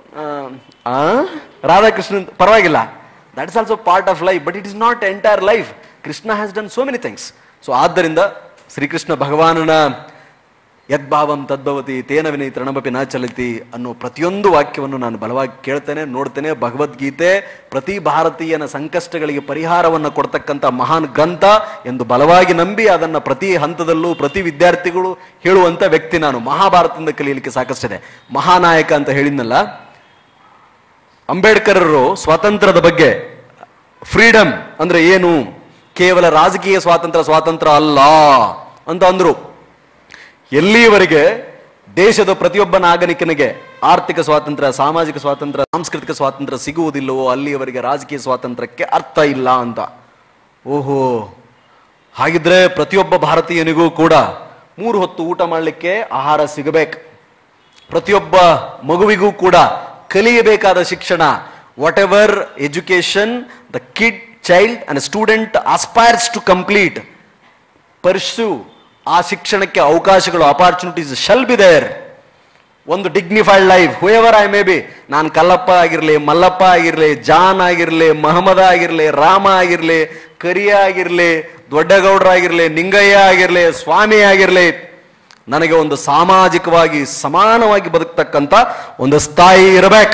ರಾಧಾಕೃಷ್ಣನ್ ಪರವಾಗಿಲ್ಲ that is also part of life but it is not entire life Krishna has done so many things so ಆದ್ದರಿಂದ ಶ್ರೀಕೃಷ್ಣ ಭಗವಾನನ ಯದ್ಭಾವಂ ತದ್ಭವತಿ ತೇನ ವಿನೈ ತೃಣಮಪಿ ನ ಚಲತಿ ಅನ್ನೋ ಪ್ರತಿಯೊಂದು ವಾಕ್ಯವನ್ನು ನಾನು ಬಲವಾಗಿ ಕೇಳ್ತೇನೆ ನೋಡ್ತೇನೆ ಭಗವದ್ಗೀತೆ ಪ್ರತಿ ಭಾರತೀಯನ ಸಂಕಷ್ಟಗಳಿಗೆ ಪರಿಹಾರವನ್ನು ಕೊಡ್ತಕ್ಕಂಥ ಮಹಾನ್ ಗ್ರಂಥ ಎಂದು ಬಲವಾಗಿ ನಂಬಿ ಅದನ್ನ ಪ್ರತಿ ಹಂತದಲ್ಲೂ ಪ್ರತಿ ವಿದ್ಯಾರ್ಥಿಗಳು ಹೇಳುವಂತ ವ್ಯಕ್ತಿ ನಾನು ಮಹಾಭಾರತದಿಂದ ಕಲಿಯಲಿಕ್ಕೆ ಸಾಕಷ್ಟಿದೆ ಮಹಾನಾಯಕ ಅಂತ ಹೇಳಿದ್ನಲ್ಲ ಅಂಬೇಡ್ಕರರು ಸ್ವಾತಂತ್ರ್ಯದ ಬಗ್ಗೆ ಫ್ರೀಡಮ್ ಅಂದ್ರೆ ಏನು ಕೇವಲ ರಾಜಕೀಯ ಸ್ವಾತಂತ್ರ್ಯ ಸ್ವಾತಂತ್ರ್ಯ ಅಲ್ಲ ಅಂತ ಅಂದ್ರು ಎಲ್ಲಿಯವರೆಗೆ ದೇಶದ ಪ್ರತಿಯೊಬ್ಬ ನಾಗರಿಕನಿಗೆ ಆರ್ಥಿಕ ಸ್ವಾತಂತ್ರ್ಯ ಸಾಮಾಜಿಕ ಸ್ವಾತಂತ್ರ್ಯ ಸಾಂಸ್ಕೃತಿಕ ಸ್ವಾತಂತ್ರ್ಯ ಸಿಗುವುದಿಲ್ಲವೋ ಅಲ್ಲಿಯವರೆಗೆ ರಾಜಕೀಯ ಸ್ವಾತಂತ್ರ್ಯಕ್ಕೆ ಅರ್ಥ ಇಲ್ಲ ಅಂತ ಓಹೋ ಹಾಗಿದ್ರೆ ಪ್ರತಿಯೊಬ್ಬ ಭಾರತೀಯನಿಗೂ ಕೂಡ ಮೂರು ಹೊತ್ತು ಊಟ ಮಾಡಲಿಕ್ಕೆ ಆಹಾರ ಸಿಗಬೇಕು ಪ್ರತಿಯೊಬ್ಬ ಮಗುವಿಗೂ ಕೂಡ ಕಲಿಯಬೇಕಾದ ಶಿಕ್ಷಣ whatever education the kid child and student aspires to complete pursue ಆ ಶಿಕ್ಷಣಕ್ಕೆ ಅವಕಾಶಗಳು ಅಪಾರ್ಚುನಿಟೀಸ್ ಶಲ್ ಬಿ ದೇರ್ ಒಂದು dignified life whoever I may be ನಾನು ಕಲ್ಲಪ್ಪ ಆಗಿರ್ಲಿ ಮಲ್ಲಪ್ಪ ಆಗಿರ್ಲಿ ಜಾನ್ ಆಗಿರ್ಲಿ ಮಹಮ್ಮದ ಆಗಿರ್ಲಿ ರಾಮ ಆಗಿರ್ಲಿ ಕರಿಯ ಆಗಿರ್ಲಿ ದೊಡ್ಡಗೌಡರಾಗಿರ್ಲಿ ನಿಂಗಯ್ಯ ಆಗಿರ್ಲಿ ಸ್ವಾಮಿ ಆಗಿರ್ಲಿ ನನಗೆ ಒಂದು ಸಾಮಾಜಿಕವಾಗಿ ಸಮಾನವಾಗಿ ಬದುಕ್ತಕ್ಕಂಥ ಒಂದು ಸ್ಥಾಯಿ ಇರಬೇಕು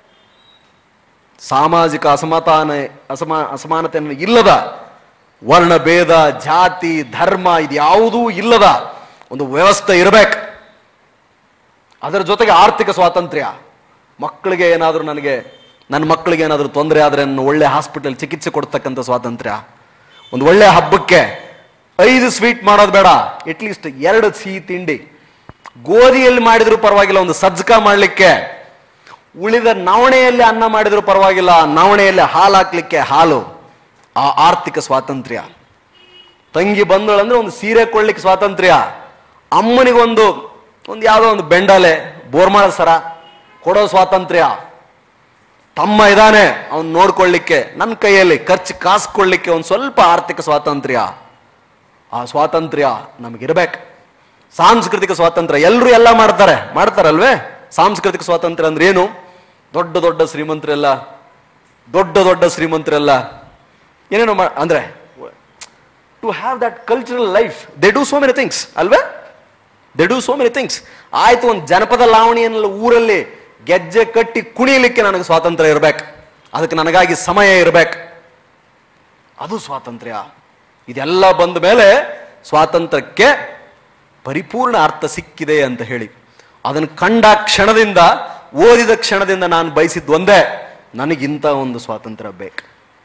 ಸಾಮಾಜಿಕ ಅಸಮಾಧಾನ ಅಸಮಾ ಅಸಮಾನತೆಯನ್ನು ಇಲ್ಲದ ವರ್ಣ ಭೇದ ಜಾತಿ ಧರ್ಮ ಇದು ಯಾವುದೂ ಇಲ್ಲದ ಒಂದು ವ್ಯವಸ್ಥೆ ಇರಬೇಕು ಅದರ ಜೊತೆಗೆ ಆರ್ಥಿಕ ಸ್ವಾತಂತ್ರ್ಯ ಮಕ್ಕಳಿಗೆ ಏನಾದರೂ ನನಗೆ ನನ್ನ ಮಕ್ಕಳಿಗೆ ಏನಾದರೂ ತೊಂದರೆ ಆದರೆ ನನ್ನ ಒಳ್ಳೆ ಹಾಸ್ಪಿಟಲ್ ಚಿಕಿತ್ಸೆ ಕೊಡ್ತಕ್ಕಂಥ ಸ್ವಾತಂತ್ರ್ಯ ಒಂದು ಒಳ್ಳೆ ಹಬ್ಬಕ್ಕೆ ಐದು ಸ್ವೀಟ್ ಮಾಡೋದು ಬೇಡ ಅಟ್ಲೀಸ್ಟ್ ಎರಡು ಸಿಹಿ ತಿಂಡಿ ಗೋಧಿಯಲ್ಲಿ ಮಾಡಿದ್ರು ಪರವಾಗಿಲ್ಲ ಒಂದು ಸಜ್ಜಕ ಮಾಡಲಿಕ್ಕೆ ಉಳಿದ ನವಣೆಯಲ್ಲಿ ಅನ್ನ ಮಾಡಿದ್ರು ಪರವಾಗಿಲ್ಲ ನವಣೆಯಲ್ಲಿ ಹಾಲು ಹಾಕ್ಲಿಕ್ಕೆ ಹಾಲು ಆ ಆರ್ಥಿಕ ಸ್ವಾತಂತ್ರ್ಯ ತಂಗಿ ಬಂದಳಂದ್ರೆ ಒಂದು ಸೀರೆ ಕೊಳ್ಳಿಕ್ಕೆ ಸ್ವಾತಂತ್ರ್ಯ ಅಮ್ಮನಿಗೊಂದು ಒಂದು ಯಾವುದೋ ಒಂದು ಬೆಂಡಲೆ ಬೋರ್ಮಾಳ ಸರ ಕೊಡೋ ಸ್ವಾತಂತ್ರ್ಯ ತಮ್ಮ ಇದಾನೆ ಅವನ್ ನೋಡ್ಕೊಳ್ಳಿಕ್ಕೆ ನನ್ನ ಕೈಯಲ್ಲಿ ಖರ್ಚು ಕಾಸ್ಕೊಳ್ಳಿಕ್ಕೆ ಒಂದು ಸ್ವಲ್ಪ ಆರ್ಥಿಕ ಸ್ವಾತಂತ್ರ್ಯ ಆ ಸ್ವಾತಂತ್ರ್ಯ ನಮಗಿರ್ಬೇಕು ಸಾಂಸ್ಕೃತಿಕ ಸ್ವಾತಂತ್ರ್ಯ ಎಲ್ಲರೂ ಎಲ್ಲ ಮಾಡ್ತಾರೆ ಮಾಡ್ತಾರಲ್ವೇ ಸಾಂಸ್ಕೃತಿಕ ಸ್ವಾತಂತ್ರ್ಯ ಅಂದ್ರೆ ಏನು ದೊಡ್ಡ ದೊಡ್ಡ ಶ್ರೀಮಂತರೆಲ್ಲ ದೊಡ್ಡ ದೊಡ್ಡ ಶ್ರೀಮಂತರೆಲ್ಲ ಏನೇನೋ ಮಾ ಅಂದ್ರೆ to have that cultural life they do so many things ಅಲ್ವೇ they do so many things ಆಯ್ತು ಒಂದು ಜನಪದ ಲಾವಣಿಯನ್ನೆಲ್ಲ ಊರಲ್ಲಿ ಗೆಜ್ಜೆ ಕಟ್ಟಿ ಕುಣಿಯಲಿಕ್ಕೆ ನನಗೆ ಸ್ವಾತಂತ್ರ್ಯ ಇರಬೇಕು ಅದಕ್ಕೆ ನನಗಾಗಿ ಸಮಯ ಇರಬೇಕು ಅದು ಸ್ವಾತಂತ್ರ್ಯ ಇದೆಲ್ಲ ಬಂದ ಮೇಲೆ ಸ್ವಾತಂತ್ರ್ಯಕ್ಕೆ ಪರಿಪೂರ್ಣ ಅರ್ಥ ಸಿಕ್ಕಿದೆ ಅಂತ ಹೇಳಿ ಅದನ್ನು ಕಂಡ ಕ್ಷಣದಿಂದ ಓದಿದ ಕ್ಷಣದಿಂದ ನಾನು ಬಯಸಿದ್ದು ಒಂದೇ ನನಗಿಂತ ಒಂದು ಸ್ವಾತಂತ್ರ್ಯ ಬೇಕು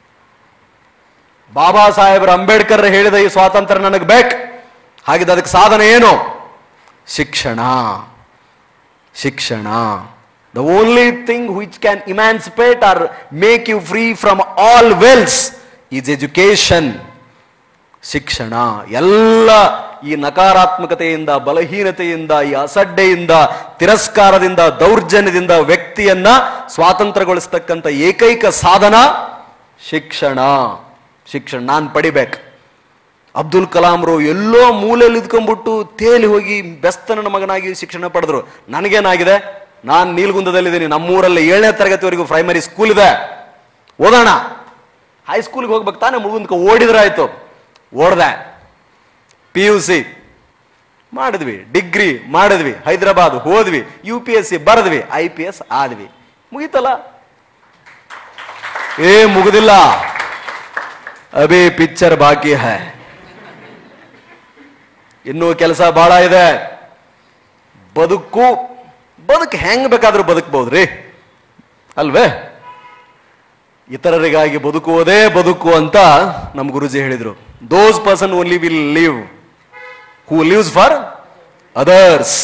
ಬಾಬಾ ಸಾಹೇಬರ ಅಂಬೇಡ್ಕರ್ ಹೇಳಿದ ಈ ಸ್ವಾತಂತ್ರ್ಯ ನನಗೆ ಬೇಕು ಹಾಗಿದ್ರೆ ಅದಕ್ಕೆ ಸಾಧನೆ ಏನು ಶಿಕ್ಷಣ ಶಿಕ್ಷಣ the only thing which can emancipate or make you free from all evils is education ಶಿಕ್ಷಣ ಎಲ್ಲ ಈ ನಕಾರಾತ್ಮಕತೆಯಿಂದ ಬಲಹೀನತೆಯಿಂದ ಈ ಅಸಡ್ಡೆಯಿಂದ ತಿರಸ್ಕಾರದಿಂದ ದೌರ್ಜನ್ಯದಿಂದ ವ್ಯಕ್ತಿಯನ್ನ ಸ್ವಾತಂತ್ರ್ಯಗೊಳಿಸ್ತಕ್ಕಂಥ ಏಕೈಕ ಸಾಧನ ಶಿಕ್ಷಣ ಶಿಕ್ಷಣ ನಾನು ಪಡಿಬೇಕು ಅಬ್ದುಲ್ ಕಲಾಂರು ಎಲ್ಲೋ ಮೂಲೆಯಲ್ಲಿ ಇದ್ಕೊಂಡ್ಬಿಟ್ಟು ತೇಲಿ ಹೋಗಿ ಬೆಸ್ತನ ಮಗನಾಗಿ ಶಿಕ್ಷಣ ಪಡೆದ್ರು ನನಗೇನಾಗಿದೆ ನಾನು ನೀಲ್ಗುಂದದಲ್ಲಿದ್ದೀನಿ ನಮ್ಮೂರಲ್ಲಿ ಏಳನೇ ತರಗತಿವರೆಗೂ ಪ್ರೈಮರಿ ಸ್ಕೂಲ್ ಇದೆ ಓದೋಣ ಹೈಸ್ಕೂಲ್ಗೆ ಹೋಗ್ಬೇಕು ತಾನೇ ಮುಗುಂದ್ಕ ಓಡಿದ್ರಾಯ್ತು ಓಡ್ದೆ ಪಿ ಯು ಸಿ ಮಾಡಿದ್ವಿ ಡಿಗ್ರಿ ಮಾಡಿದ್ವಿ ಹೈದರಾಬಾದ್ ಹೋದ್ವಿ ಯು ಪಿ ಎಸ್ ಸಿ ಬರೆದ್ವಿ ಐ ಪಿ ಎಸ್ ಆದ್ವಿ ಮುಗೀತಲ್ಲ ಏ ಮುಗುದಿಲ್ಲ ಅಭಿ ಪಿಕ್ಚರ್ ಬಾಕಿ ಹೈ ಇನ್ನೂ ಕೆಲಸ ಬಹಳ ಇದೆ ಬದುಕು ಬದುಕು ಹೆಂಗ್ ಬೇಕಾದ್ರೂ ಬದುಕ್ಬೋದ್ರಿ ಅಲ್ವೇ ಇತರರಿಗಾಗಿ ಬದುಕುವುದೇ ಬದುಕು ಅಂತ ನಮ್ಮ ಗುರುಜಿ ಹೇಳಿದ್ರು those person only will live who lives for others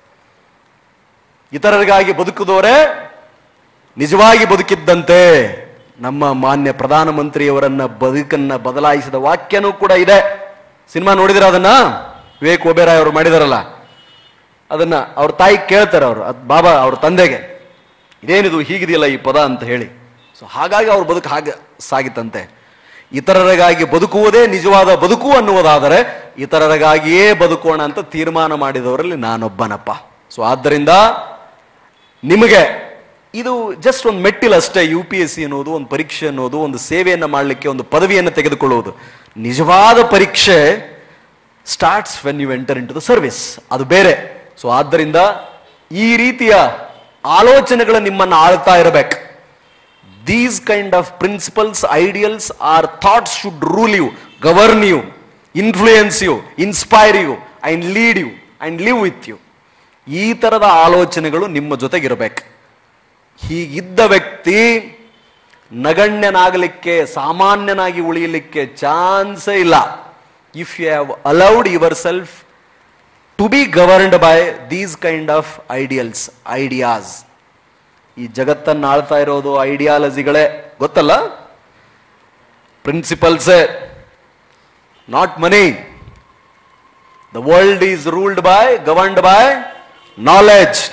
ಇತರರಿಗಾಗಿ ಬದುಕಿದವರೇ ನಿಜವಾಗಿ ಬದುಕಿದ್ದಂತೆ ನಮ್ಮ ಮಾನ್ಯ ಪ್ರಧಾನಮಂತ್ರಿಯವರನ್ನ ಬದುಕನ್ನ ಬದಲಾಯಿಸಿದ ವಾಕ್ಯನೂ ಕೂಡ ಇದೆ ಸಿನಿಮಾ ನೋಡಿದಿರ ಅದನ್ನ ವಿವೇಕ್ ಒಬೇರಾಯ್ ಅವರು ಮಾಡಿದಾರಲ್ಲ ಅದನ್ನ ಅವ್ರ ತಾಯಿ ಕೇಳ್ತಾರೆ ಅವರು ಅದ್ ಬಾಬಾ ಅವ್ರ ತಂದೆಗೆ ಇದೇನಿದು ಹೀಗಿದೆಯಲ್ಲ ಈ ಪದ ಅಂತ ಹೇಳಿ ಸೊ ಹಾಗಾಗಿ ಅವ್ರ ಬದುಕು ಹಾಗೆ ಸಾಗಿತ್ತಂತೆ ಇತರರಿಗಾಗಿ ಬದುಕುವುದೇ ನಿಜವಾದ ಬದುಕು ಅನ್ನುವುದಾದರೆ ಇತರರಿಗಾಗಿಯೇ ಬದುಕೋಣ ಅಂತ ತೀರ್ಮಾನ ಮಾಡಿದವರಲ್ಲಿ ನಾನೊಬ್ಬನಪ್ಪ ಸೊ ಆದ್ದರಿಂದ ನಿಮಗೆ ಇದು ಜಸ್ಟ್ ಒಂದು ಮೆಟ್ಟಿಲ್ ಅಷ್ಟೇ ಯು ಪಿ ಎಸ್ ಸಿ ಅನ್ನೋದು ಒಂದು ಪರೀಕ್ಷೆ ಅನ್ನೋದು ಒಂದು ಸೇವೆಯನ್ನು ಮಾಡಲಿಕ್ಕೆ ಒಂದು ಪದವಿಯನ್ನು ತೆಗೆದುಕೊಳ್ಳುವುದು ನಿಜವಾದ ಪರೀಕ್ಷೆ starts when you enter into the service ಅದು ಬೇರೆ ಸೊ ಆದ್ದರಿಂದ ಈ ರೀತಿಯ ಆಲೋಚನೆಗಳು ನಿಮ್ಮನ್ನು ಆಳ್ತಾ ಇರಬೇಕು these kind of principles ideals or thoughts should rule you govern you influence you inspire you and lead you and live with you ಈ ತರದ ಆಲೋಚನೆಗಳು ನಿಮ್ಮ ಜೊತೆಗಿರಬೇಕು ಹೀಗಿದ್ದ ವ್ಯಕ್ತಿ ನಗಣ್ಯನಾಗಲಿಕ್ಕೆ ಸಾಮಾನ್ಯನಾಗಿ ಉಳಿಯಲಿಕ್ಕೆ ಚಾನ್ಸೇ ಇಲ್ಲ if you have allowed yourself to be governed by these kind of ideals ideas ಈ ಜಗತ್ತನ್ನು ಆಳ್ತಾ ಇರೋದು ಐಡಿಯಾಲಜಿಗಳೇ ಗೊತ್ತಲ್ಲ ಪ್ರಿನ್ಸಿಪಲ್ಸೇ not money the world is ruled by governed by knowledge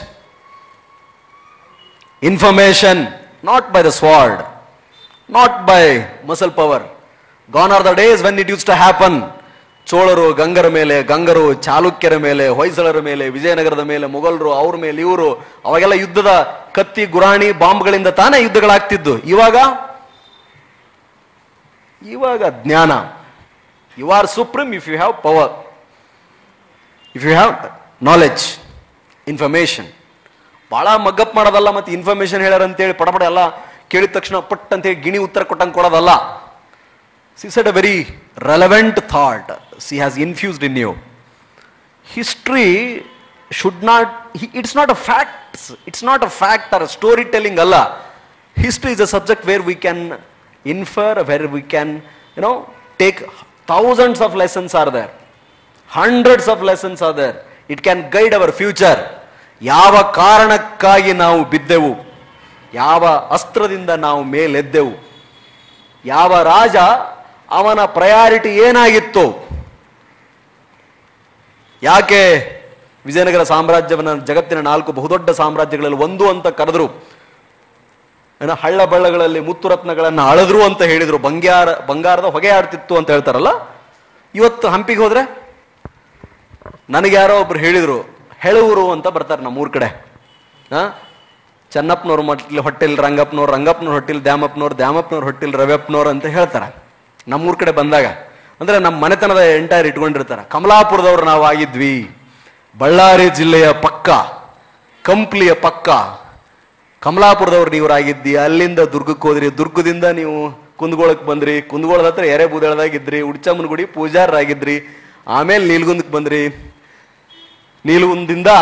information not by the sword not by muscle power gone are the days when it used to happen ಚೋಳರು ಗಂಗರ ಮೇಲೆ ಗಂಗರು ಚಾಲುಕ್ಯರ ಮೇಲೆ ಹೊಯ್ಸಳರ ಮೇಲೆ ವಿಜಯನಗರದ ಮೇಲೆ ಮೊಘಲರು ಅವ್ರ ಮೇಲೆ ಇವರು ಅವಾಗೆಲ್ಲ ಯುದ್ಧದ ಕತ್ತಿ ಗುರಾಣಿ ಬಾಂಬ್ಗಳಿಂದ ತಾನೇ ಯುದ್ಧಗಳಾಗ್ತಿದ್ದು ಇವಾಗ ಇವಾಗ ಜ್ಞಾನ you are supreme if you have power if you have knowledge information ಭಾಳ ಮಗ್ಗಪ್ ಮಾಡೋದಲ್ಲ ಮತ್ತೆ ಇನ್ಫಾರ್ಮೇಶನ್ ಹೇಳ್ಯಾರ ಅಂತೇಳಿ ಪಡಪಡ ಎಲ್ಲ ಕೇಳಿದ ತಕ್ಷಣ ಪಟ್ ಅಂತೇಳಿ ಗಿಣಿ ಉತ್ತರ ಕೊಟ್ಟಂಗೆ ಕೊಡೋದಲ್ಲ see set a very relevant thought see has infused in you history should not it's not a facts it's not a fact or story telling ಅಲ್ಲ history is a subject where we can infer where we can you know take thousands of lessons are there hundreds of lessons are there it can guide our future ಯಾವ ಕಾರಣಕ್ಕಾಗಿ ನಾವು ಬಿದ್ದೆವು ಯಾವ ಅಸ್ತ್ರದಿಂದ ನಾವು ಮೇಲೆದ್ದೆವು ಯಾವ ರಾಜ ಅವನ priority ಏನಾಗಿತ್ತು ಯಾಕೆ ವಿಜಯನಗರ ಸಾಮ್ರಾಜ್ಯವನ್ನು ಜಗತ್ತಿನ ನಾಲ್ಕು ಬಹುದೊಡ್ಡ ಸಾಮ್ರಾಜ್ಯಗಳಲ್ಲಿ ಒಂದು ಅಂತ ಕರೆದ್ರು ಏನೋ ಹಳ್ಳ ಬಳ್ಳಗಳಲ್ಲಿ ಮುತ್ತುರತ್ನಗಳನ್ನು ಅಳದ್ರು ಅಂತ ಹೇಳಿದ್ರು ಬಂಗಾರ ಬಂಗಾರದ ಹೊಗೆ ಆಡ್ತಿತ್ತು ಅಂತ ಹೇಳ್ತಾರಲ್ಲ ಇವತ್ತು ಹಂಪಿಗೆ ಹೋದ್ರೆ ನನಗೆ ಯಾರೋ ಒಬ್ರು ಹೇಳಿದ್ರು ಹೆಳೂರು ಅಂತ ಬರ್ತಾರೆ ನಮ್ಮೂರ್ ಕಡೆ ಹಾ ಚೆನ್ನಪ್ಪನವ್ರ ಮಟ್ಲಿ ಹೊಟ್ಟೆಲ್ ರಂಗಪ್ಪನವ್ರು ರಂಗಪ್ಪನವ್ರ ಹೊಟ್ಟಿಲ್ ದ್ಯಾಮಪ್ಪನವ್ರು ದ್ಯಾಮಪ್ಪನವ್ರ ಹೊಟ್ಟಿಲ್ ರವ್ಯಪ್ಪನವ್ರು ಅಂತ ಹೇಳ್ತಾರೆ ನಮ್ಮೂರ್ ಕಡೆ ಬಂದಾಗ ಅಂದ್ರೆ ನಮ್ಮ ಮನೆತನದ ಎಂಟೈರ್ ಇಟ್ಕೊಂಡಿರ್ತಾರೆ ಕಮಲಾಪುರದವ್ರು ನಾವು ಆಗಿದ್ವಿ ಬಳ್ಳಾರಿ ಜಿಲ್ಲೆಯ ಪಕ್ಕ ಕಂಪ್ಲಿಯ ಪಕ್ಕ ಕಮಲಾಪುರದವ್ರು ನೀವರಾಗಿದ್ದಿ ಅಲ್ಲಿಂದ ದುರ್ಗಕ್ಕೆ ಹೋದ್ರಿ ದುರ್ಗದಿಂದ ನೀವು ಕುಂದಗೋಳಕ್ಕೆ ಬಂದ್ರಿ ಕುಂದಗೋಳದ ಹತ್ರ ಎರೆ ಬೂದಳದಾಗಿದ್ರಿ ಉಡ್ಚಮ್ಮನ ಗುಡಿ ಪೂಜಾರರಾಗಿದ್ರಿ ಆಮೇಲೆ ನೀಲ್ಗುಂದಕ್ಕೆ ಬಂದ್ರಿ ನೀಲುಗುಂದಿಂದ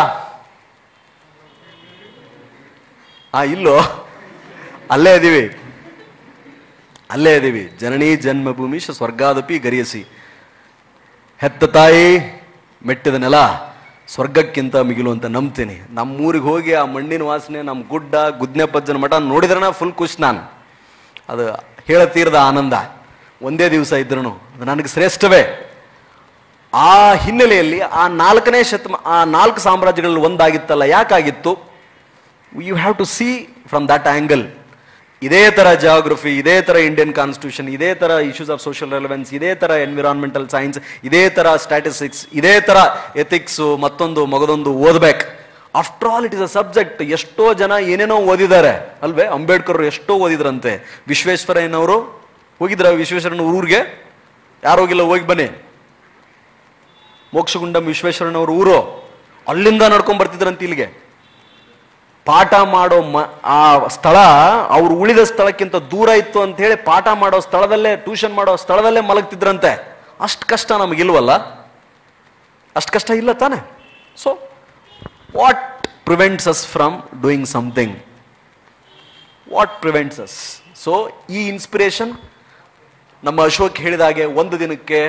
ಆ ಇಲ್ಲೋ ಅಲ್ಲೇ ಇದೀವಿ ಅಲ್ಲೇ ಇದೀವಿ ಜನನಿ ಜನ್ಮಭೂಮಿ ಶ ಸ್ವರ್ಗಾದಪಿ ಗರಿಯಸಿ ಹೆತ್ತ ತಾಯಿ ಮೆಟ್ಟಿದ ನೆಲ ಸ್ವರ್ಗಕ್ಕಿಂತ ಮಿಗಿಲು ಅಂತ ನಂಬ್ತೀನಿ ನಮ್ಮೂರಿಗೆ ಹೋಗಿ ಆ ಮಣ್ಣಿನ ವಾಸನೆ ನಮ್ಮ ಗುಡ್ಡ ಗುದ್ನೆಪಜ್ಜನ ಮಠ ನೋಡಿದ್ರನ ಫುಲ್ ಖುಷ್ ನಾನು ಅದು ಹೇಳತೀರದ ಆನಂದ ಒಂದೇ ದಿವಸ ಇದ್ರೂ ಅದು ನನಗೆ ಶ್ರೇಷ್ಠವೇ ಆ ಹಿನ್ನೆಲೆಯಲ್ಲಿ ಆ ನಾಲ್ಕನೇ ಶತಮ ಆ ನಾಲ್ಕು ಸಾಮ್ರಾಜ್ಯಗಳಲ್ಲಿ ಒಂದಾಗಿತ್ತಲ್ಲ ಯಾಕಾಗಿತ್ತು you have to see from that angle ಇದೇ ತರ ಜಾಗ್ರಫಿ ಇದೇ ತರ ಇಂಡಿಯನ್ ಕಾನ್ಸ್ಟಿಟ್ಯೂಷನ್ ಇದೇ ತರ ಇಶ್ಯೂಸ್ ಆಫ್ ಸೋಷಿಯಲ್ ರೆಲೆವೆನ್ಸ್ ಇದೇ ತರ ಎನ್ವಿರಾನ್ಮೆಂಟಲ್ ಸೈನ್ಸ್ ಇದೇ ತರ ಸ್ಟ್ಯಾಟಿಸ್ಟಿಕ್ಸ್ ಇದೇ ತರ ಎಥಿಕ್ಸ್ ಮತ್ತೊಂದು ಮಗದೊಂದು ಓದ್ಬೇಕು after all it is a subject ಎಷ್ಟೋ ಜನ ಏನೇನೋ ಓದಿದ್ದಾರೆ ಅಲ್ವೇ ಅಂಬೇಡ್ಕರ್ ಎಷ್ಟೋ ಓದಿದ್ರಂತೆ ವಿಶ್ವೇಶ್ವರಯ್ಯನವರು ಹೋಗಿದ್ರ ವಿಶ್ವೇಶ್ವರನ ಊರಿಗೆ ಯಾರು ಹೋಗಿಲ್ಲ ಹೋಗಿ ಬನ್ನಿ ಮೋಕ್ಷಗುಂಡಂ ವಿಶ್ವೇಶ್ವರನವ್ರ ಊರು ಅಲ್ಲಿಂದ ನಡ್ಕೊಂಡ್ ಬರ್ತಿದ್ರಂತ ಇಲ್ಲಿಗೆ ಪಾಠ ಮಾಡೋ ಮ ಆ ಸ್ಥಳ ಅವ್ರು ಉಳಿದ ಸ್ಥಳಕ್ಕಿಂತ ದೂರ ಇತ್ತು ಅಂತ ಹೇಳಿ ಪಾಠ ಮಾಡೋ ಸ್ಥಳದಲ್ಲೇ ಟ್ಯೂಷನ್ ಮಾಡೋ ಸ್ಥಳದಲ್ಲೇ ಮಲಗ್ತಿದ್ರಂತೆ ಅಷ್ಟು ಕಷ್ಟ ನಮಗಿಲ್ವಲ್ಲ ಅಷ್ಟು ಕಷ್ಟ ಇಲ್ಲ ತಾನೆ so what prevents us from doing something what prevents us so ಈ ಇನ್ಸ್ಪಿರೇಷನ್ ನಮ್ಮ ಅಶೋಕ್ ಹೇಳಿದ ಹಾಗೆ ಒಂದು ದಿನಕ್ಕೆ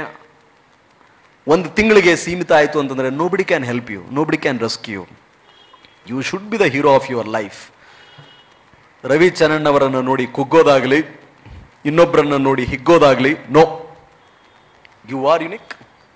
ಒಂದು ತಿಂಗಳಿಗೆ ಸೀಮಿತ ಆಯಿತು ಅಂತಂದ್ರೆ nobody can help you nobody can rescue you should be the hero of your life Ravi Charan ಅವರನ್ನು ನೋಡಿ ಕುಗ್ಗೋದಾಗ್ಲಿ ಇನ್ನೊಬ್ಬರನ್ನ ನೋಡಿ ಹಿಗ್ಗೋದಾಗ್ಲಿ no you are unique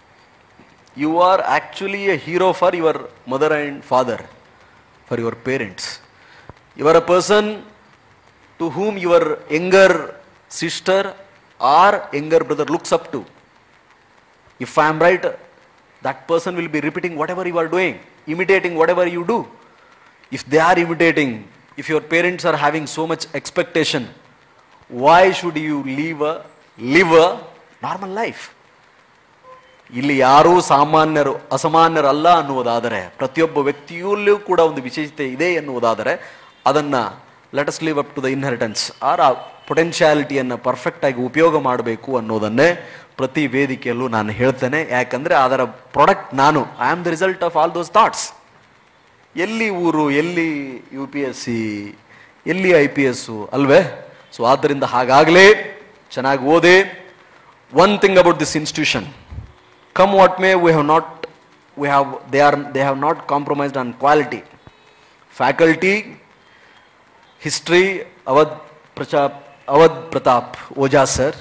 you are actually a hero for your mother and father for your parents your a person to whom your younger sister or younger brother looks up to If I am right, that person will be repeating whatever you are doing, imitating whatever you do. If they are imitating, if your parents are having so much expectation, why should you live a, live a normal life? ಇಲ್ಲಿ ಯಾರೂ ಸಾಮಾನ್ಯರು ಅಸಾಮಾನ್ಯರಲ್ಲ ಅನ್ನುವುದಾದರೆ ಪ್ರತಿಯೊಬ್ಬ ವ್ಯಕ್ತಿಯಲ್ಲೂ ಕೂಡ ಒಂದು ವಿಶೇಷತೆ ಇದೆ ಎನ್ನುವುದಾದರೆ ಅದನ್ನ let us live up to the inheritance or ಆ ಪೊಟೆನ್ಶಿಯಾಲಿಟಿಯನ್ನು ಪರ್ಫೆಕ್ಟ್ ಆಗಿ ಉಪಯೋಗ ಮಾಡಬೇಕು ಅನ್ನೋದನ್ನೇ ಪ್ರತಿ ವೇದಿಕೆಯಲ್ಲೂ ನಾನು ಹೇಳ್ತೇನೆ ಯಾಕಂದ್ರೆ ಅದರ ಪ್ರಾಡಕ್ಟ್ ನಾನು I am the result of all those thoughts ಎಲ್ಲಿ ಊರು ಎಲ್ಲಿ ಯು ಪಿ ಎಸ್ ಸಿ ಎಲ್ಲಿ ಐ ಪಿ ಎಸ್ಸು ಅಲ್ವೇ ಸೊ ಆದ್ದರಿಂದ ಹಾಗಾಗಲೇ ಚೆನ್ನಾಗಿ ಓದಿ one thing about this institution come what may we have not we have they are they have not compromised on quality faculty history Avadh Pratap Avadh Pratap Ojha sir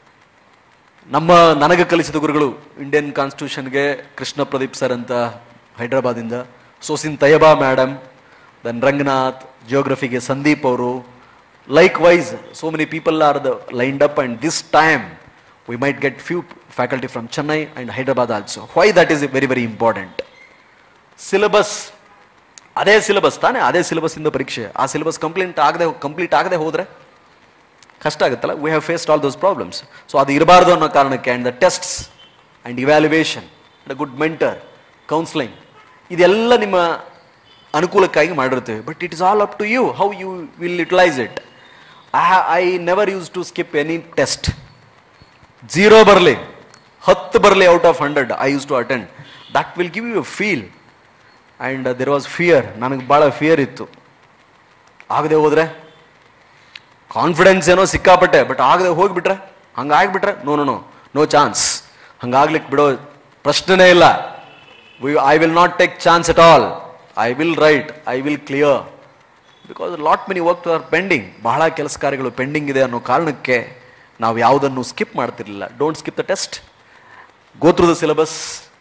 ನಮ್ಮ ನನಗೆ ಕಲಿಸಿದ ಗುರುಗಳು ಇಂಡಿಯನ್ ಕಾನ್ಸ್ಟಿಟ್ಯೂಷನ್ಗೆ ಕೃಷ್ಣ ಪ್ರದೀಪ್ ಸರ್ ಅಂತ ಹೈದ್ರಾಬಾದಿಂದ ಸೋಸಿನ್ ತಯಬಾ ಮೇಡಮ್ ದೆನ್ ರಂಗನಾಥ್ ಜಿಯೋಗ್ರಫಿಗೆ ಸಂದೀಪ್ ಅವರು likewise so many people are the lined up and this time we might get few faculty from Chennai and Hyderabad also why that is very very important syllabus ಅದೇ syllabus ತಾನೇ ಅದೇ syllabus ಇಂದ ಪರೀಕ್ಷೆ ಆ syllabus complete ಆಗದೆ complete ಆಗದೆ ಹೋದ್ರೆ ಕಷ್ಟ ಆಗುತ್ತಲ್ಲ we have faced all those problems so ಅದು ಇರಬಾರ್ದು ಅನ್ನೋ ಕಾರಣಕ್ಕೆ and the tests and evaluation and good mentor counselling ಇದೆಲ್ಲ ನಿಮ್ಮ ಅನುಕೂಲಕ್ಕಾಗಿ ಮಾಡಿರ್ತೇವೆ but it is all up to you how you will utilise it I I never use to skip any test zero ಬರಲಿ ಹತ್ತು ಬರಲಿ out of hundred I use to attend that will give you feel and there was fear ನನಗೆ ಭಾಳ fear ಇತ್ತು ಆಗದೆ ಹೋದ್ರೆ confidence ಏನೋ ಸಿಕ್ಕಾಪಟ್ಟೆ ಬಟ್ ಆಗದೆ ಹೋಗ್ಬಿಟ್ರೆ ಹಂಗಾಗ್ಬಿಟ್ರೆ no no no no chance ಹಂಗಾಗ್ಲಿಕ್ಕೆ ಬಿಡೋ ಪ್ರಶ್ನೆನೇ ಇಲ್ಲ we I will not take chance at all I will write I will clear because lot many work are pending ಬಹಳ ಕೆಲಸ ಕಾರ್ಯಗಳು ಪೆಂಡಿಂಗ್ ಇದೆ ಅನ್ನೋ ಕಾರಣಕ್ಕೆ ನಾವು ಯಾವುದನ್ನು ಸ್ಕಿಪ್ ಮಾಡ್ತಿರ್ಲಿಲ್ಲ don't skip the test go through the syllabus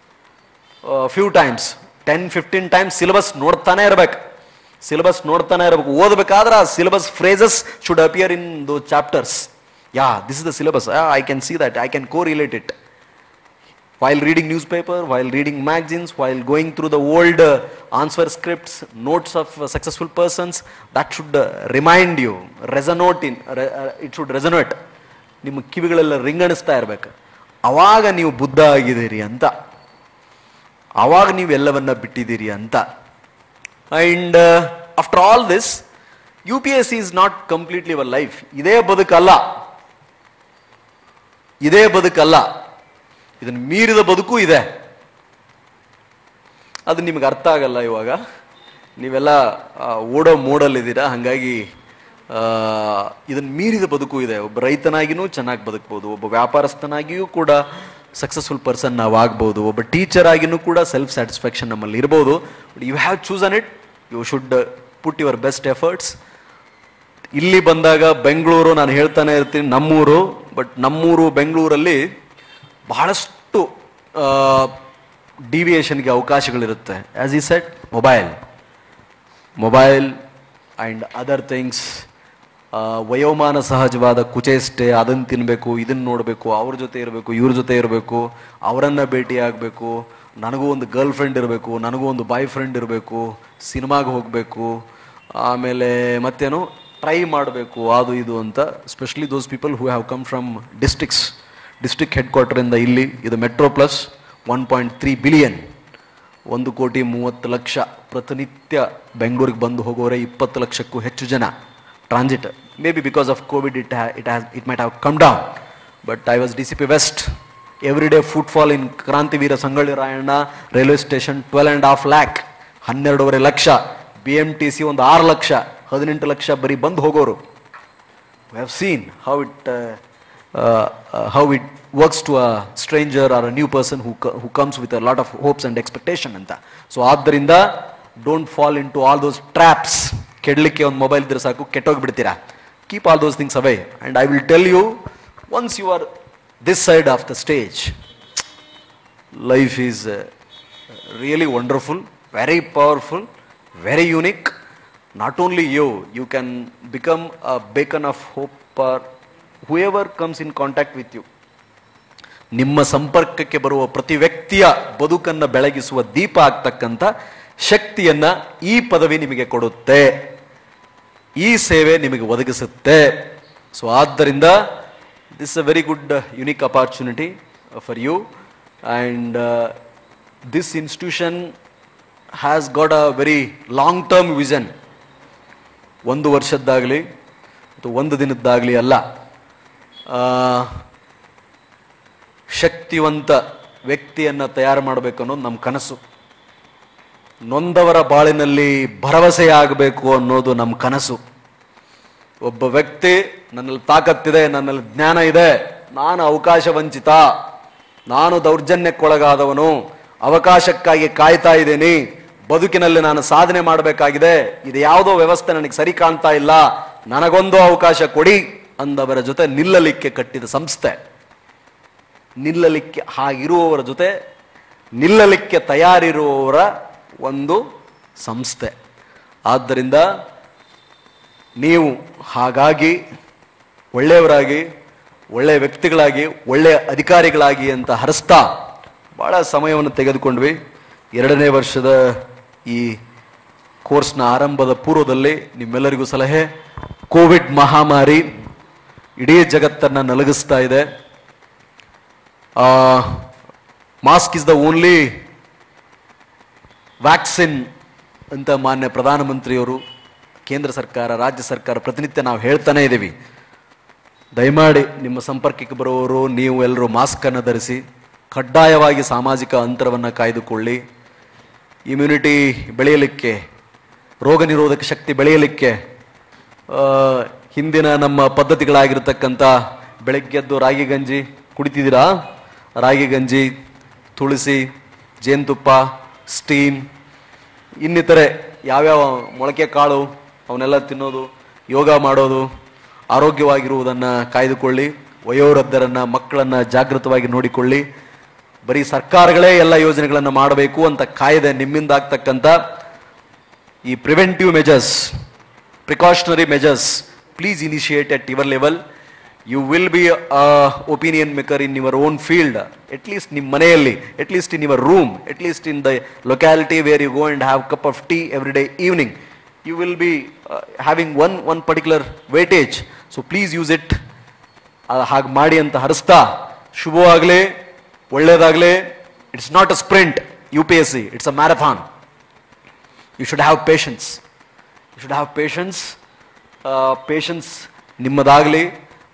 few times ten fifteen times syllabus ನೋಡ್ತಾನೆ ಇರಬೇಕು ಸಿಲೆಬಸ್ ನೋಡ್ತಾನೆ ಇರಬೇಕು ಓದಬೇಕಾದ್ರೆ ಆ syllabus phrases should appear in those chapters yeah this is the syllabus I can see that I can correlate it while reading newspaper while reading magazines while going through the old uh, answer scripts notes of uh, successful persons that should uh, remind you resonate in re- uh, it should resonate ನಿಮ್ಮ ಕಿವಿಗಳೆಲ್ಲ ರಿಂಗಣಿಸ್ತಾ ಇರ್ಬೇಕು ಅವಾಗ ನೀವು ಬುದ್ಧ ಆಗಿದ್ದೀರಿ ಅಂತ ಅವಾಗ ನೀವು ಎಲ್ಲವನ್ನ ಬಿಟ್ಟಿದ್ದೀರಿ ಅಂತ and after all this U P S C is not completely our life ಇದೇ ಬದುಕಲ್ಲ ಇದೇ ಬದುಕಲ್ಲ ಇದನ್ನು ಮೀರಿದ ಬದುಕು ಇದೆ ಅದು ನಿಮ್ಗೆ ಅರ್ಥ ಆಗಲ್ಲ ಇವಾಗ ನೀವೆಲ್ಲ ಆ, ಓಡೋ ಮೋಡಲ್ಲಿದ್ದೀರಾ ಹಾಗಾಗಿ ಇದನ್ನು ಮೀರಿದ ಬದುಕು ಇದೆ ಒಬ್ಬ ರೈತನಾಗಿನೂ ಚೆನ್ನಾಗಿ ಬದುಕ್ಬೋದು ಒಬ್ಬ ವ್ಯಾಪಾರಸ್ಥನಾಗಿಯೂ ಕೂಡ ಸಕ್ಸಸ್ಫುಲ್ ಪರ್ಸನ್ ನಾವು ಆಗ್ಬೋದು ಒಬ್ಬ ಟೀಚರ್ ಆಗಿನೂ ಕೂಡ ಸೆಲ್ಫ್ ಸ್ಯಾಟಿಸ್ಫ್ಯಾಕ್ಷನ್ ನಮ್ಮಲ್ಲಿ ಇರ್ಬೋದು you have chosen it you should put your best efforts ಇಲ್ಲಿ ಬಂದಾಗ ಬೆಂಗಳೂರು ನಾನು ಹೇಳ್ತಾನೆ ಇರ್ತೀನಿ ನಮ್ಮೂರು ಬಟ್ ನಮ್ಮೂರು ಬೆಂಗಳೂರಲ್ಲಿ ಬಹಳಷ್ಟು ಡಿವಿಯೇಷನ್ಗೆ ಅವಕಾಶಗಳಿರುತ್ತೆ ಆಸ್ ಈ set mobile mobile and other things ವಯೋಮಾನ ಸಹಜವಾದ ಕುಚೇಷ್ಟೆ ಅದನ್ನು ತಿನ್ನಬೇಕು ಇದನ್ನು ನೋಡಬೇಕು ಅವ್ರ ಜೊತೆ ಇರಬೇಕು ಇವ್ರ ಜೊತೆ ಇರಬೇಕು ಅವರನ್ನು ಭೇಟಿ ಆಗಬೇಕು ನನಗೂ ಒಂದು ಗರ್ಲ್ ಫ್ರೆಂಡ್ ಇರಬೇಕು ನನಗೂ ಒಂದು ಬಾಯ್ ಫ್ರೆಂಡ್ ಇರಬೇಕು ಸಿನಿಮಾಗೆ ಹೋಗಬೇಕು ಆಮೇಲೆ ಮತ್ತೇನು ಟ್ರೈ ಮಾಡಬೇಕು ಅದು ಇದು ಅಂತ specially those people who have come from districts district head ಕ್ವಾರ್ಟರಿಂದ ಇಲ್ಲಿ ಇದು metro plus one point three billion ಒಂದು ಕೋಟಿ ಮೂವತ್ತು ಲಕ್ಷ ಪ್ರತಿನಿತ್ಯ ಬೆಂಗಳೂರಿಗೆ ಬಂದು ಹೋಗೋರೆ ಇಪ್ಪತ್ತು ಲಕ್ಷಕ್ಕೂ ಹೆಚ್ಚು ಜನ transit may be because of COVID it it has it might have come down but I was D C P west every day footfall in Krantiveera Sangolli Rayanna railway station twelve and half lakh ಹನ್ನೆರಡೂವರೆ ಲಕ್ಷ ಬಿ ಎಮ್ ಟಿ ಸಿ ಒಂದು ಆರು ಲಕ್ಷ ಹದಿನೆಂಟು ಲಕ್ಷ ಬರೀ ಬಂದು ಹೋಗೋರು We have seen how it, uh, uh, uh, how it works to a stranger or a new person who, co- who comes with a lot of hopes and expectation ಅಂತ so ಆದ್ದರಿಂದ don't fall into all those traps ಕೆಡಲಿಕ್ಕೆ ಒಂದು mobile ಇದ್ರೆ ಸಾಕು ಕೆಟ್ಟೋಗ್ಬಿಡ್ತೀರಾ keep all those things away and I will tell you once you are this side of the stage life is uh, really wonderful, very powerful, very unique. Not only you, you can become a beacon of hope for whoever comes in contact with you. ನಿಮ್ಮ ಸಂಪರ್ಕಕ್ಕೆ ಬರುವ ಪ್ರತಿ ವ್ಯಕ್ತಿಯ ಬದುಕನ್ನು ಬೆಳಗಿಸುವ ದೀಪ ಆಗ್ತಕ್ಕಂಥ ಶಕ್ತಿಯನ್ನ ಈ ಪದವಿ ನಿಮಗೆ ಕೊಡುತ್ತೆ ಈ ಸೇವೆ ನಿಮಗೆ ಒದಗಿಸುತ್ತೆ ಸೊ ಆದ್ದರಿಂದ this a very good unique opportunity for you and this institution has got a very long term vision ಒಂದು ವರ್ಷದ್ದಾಗಲಿ ಅಥವಾ ಒಂದು ದಿನದ್ದಾಗಲಿ ಅಲ್ಲ ಆ, ಶಕ್ತಿವಂತ ವ್ಯಕ್ತಿಯನ್ನು ತಯಾರು ಮಾಡಬೇಕು ಅನ್ನೋದು ನಮ್ಮ ಕನಸು ನೊಂದವರ ಬಾಳಿನಲ್ಲಿ ಭರವಸೆಯಾಗಬೇಕು ಅನ್ನೋದು ನಮ್ಮ ಕನಸು ಒಬ್ಬ ವ್ಯಕ್ತಿ ನನ್ನಲ್ಲಿ ತಾಕತ್ತಿದೆ ನನ್ನಲ್ಲಿ ಜ್ಞಾನ ಇದೆ ನಾನು ಅವಕಾಶ ವಂಚಿತ ನಾನು ದೌರ್ಜನ್ಯಕ್ಕೊಳಗಾದವನು ಅವಕಾಶಕ್ಕಾಗಿ ಕಾಯ್ತಾ ಇದ್ದೀನಿ ಬದುಕಿನಲ್ಲಿ ನಾನು ಸಾಧನೆ ಮಾಡಬೇಕಾಗಿದೆ ಇದು ಯಾವುದೋ ವ್ಯವಸ್ಥೆ ನನಗೆ ಸರಿ ಕಾಣ್ತಾ ಇಲ್ಲ ನನಗೊಂದು ಅವಕಾಶ ಕೊಡಿ ಅಂದವರ ಜೊತೆ ನಿಲ್ಲಲಿಕ್ಕೆ ಕಟ್ಟಿದ ಸಂಸ್ಥೆ ನಿಲ್ಲಲಿಕ್ಕೆ ಹಾಗಿರುವವರ ಜೊತೆ ನಿಲ್ಲಲಿಕ್ಕೆ ತಯಾರಿರುವವರ ಒಂದು ಸಂಸ್ಥೆ ಆದ್ದರಿಂದ ನೀವು ಹಾಗಾಗಿ ಒಳ್ಳೆಯವರಾಗಿ ಒಳ್ಳೆಯ ವ್ಯಕ್ತಿಗಳಾಗಿ ಒಳ್ಳೆಯ ಅಧಿಕಾರಿಗಳಾಗಿ ಅಂತ ಹರಿಸ್ತಾ ಭಾಳ ಸಮಯವನ್ನು ತೆಗೆದುಕೊಂಡ್ವಿ ಎರಡನೇ ವರ್ಷದ ಈ ಕೋರ್ಸ್ನ ಆರಂಭದ ಪೂರ್ವದಲ್ಲಿ ನಿಮ್ಮೆಲ್ಲರಿಗೂ ಸಲಹೆ ಕೋವಿಡ್ ಮಹಾಮಾರಿ ಇಡೀ ಜಗತ್ತನ್ನು ನಲಗಿಸ್ತಾ ಇದೆ mask is the only vaccine ಅಂತ ಮಾನ್ಯ ಪ್ರಧಾನಮಂತ್ರಿಯವರು ಕೇಂದ್ರ ಸರ್ಕಾರ ರಾಜ್ಯ ಸರ್ಕಾರ ಪ್ರತಿನಿತ್ಯ ನಾವು ಹೇಳ್ತಾನೆ ಇದ್ದೀವಿ ದಯಮಾಡಿ ನಿಮ್ಮ ಸಂಪರ್ಕಕ್ಕೆ ಬರುವವರು ನೀವು ಎಲ್ಲರೂ ಮಾಸ್ಕನ್ನು ಧರಿಸಿ ಕಡ್ಡಾಯವಾಗಿ ಸಾಮಾಜಿಕ ಅಂತರವನ್ನು ಕಾಯ್ದುಕೊಳ್ಳಿ ಇಮ್ಯುನಿಟಿ ಬೆಳೆಯಲಿಕ್ಕೆ ರೋಗ ನಿರೋಧಕ ಶಕ್ತಿ ಬೆಳೆಯಲಿಕ್ಕೆ ಆ, ಹಿಂದಿನ ನಮ್ಮ ಪದ್ಧತಿಗಳಾಗಿರ್ತಕ್ಕಂಥ ಬೆಳಗ್ಗೆದ್ದು ರಾಗಿ ಗಂಜಿ ಕುಡಿತಿದ್ದೀರಾ ರಾಗಿ ಗಂಜಿ ತುಳಸಿ ಜೇನುತುಪ್ಪ ಸ್ಟೀಮ್ ಇನ್ನಿತರೆ ಯಾವ್ಯಾವ ಮೊಳಕೆ ಕಾಳು ಅವನ್ನೆಲ್ಲ ತಿನ್ನೋದು ಯೋಗ ಮಾಡೋದು ಆರೋಗ್ಯವಾಗಿರುವುದನ್ನು ಕಾಯ್ದುಕೊಳ್ಳಿ ವಯೋವೃದ್ಧರನ್ನ ಮಕ್ಕಳನ್ನ ಜಾಗೃತವಾಗಿ ನೋಡಿಕೊಳ್ಳಿ ಬರೀ ಸರ್ಕಾರಗಳೇ ಎಲ್ಲ ಯೋಜನೆಗಳನ್ನು ಮಾಡಬೇಕು ಅಂತ ಕಾಯ್ದೆ ನಿಮ್ಮಿಂದ ಆಗ್ತಕ್ಕಂಥ ಈ preventive measures precautionary measures please initiate at your level you will be opinion maker in your own field at least ನಿಮ್ಮ ಮನೆಯಲ್ಲಿ at least in your room at least in the locality where you go and have cup of tea every day evening you will be having one one particular weightage so please use it ಹಾಗೆ ಮಾಡಿ ಅಂತ ಹರಿಸ್ತಾ ಶುಭವಾಗಲಿ ಒಳ್ಳೇದಾಗಲಿ it's not a sprint you P S C it's a marathon you should have patience you should have patience patience ನಿಮ್ಮದಾಗಲಿ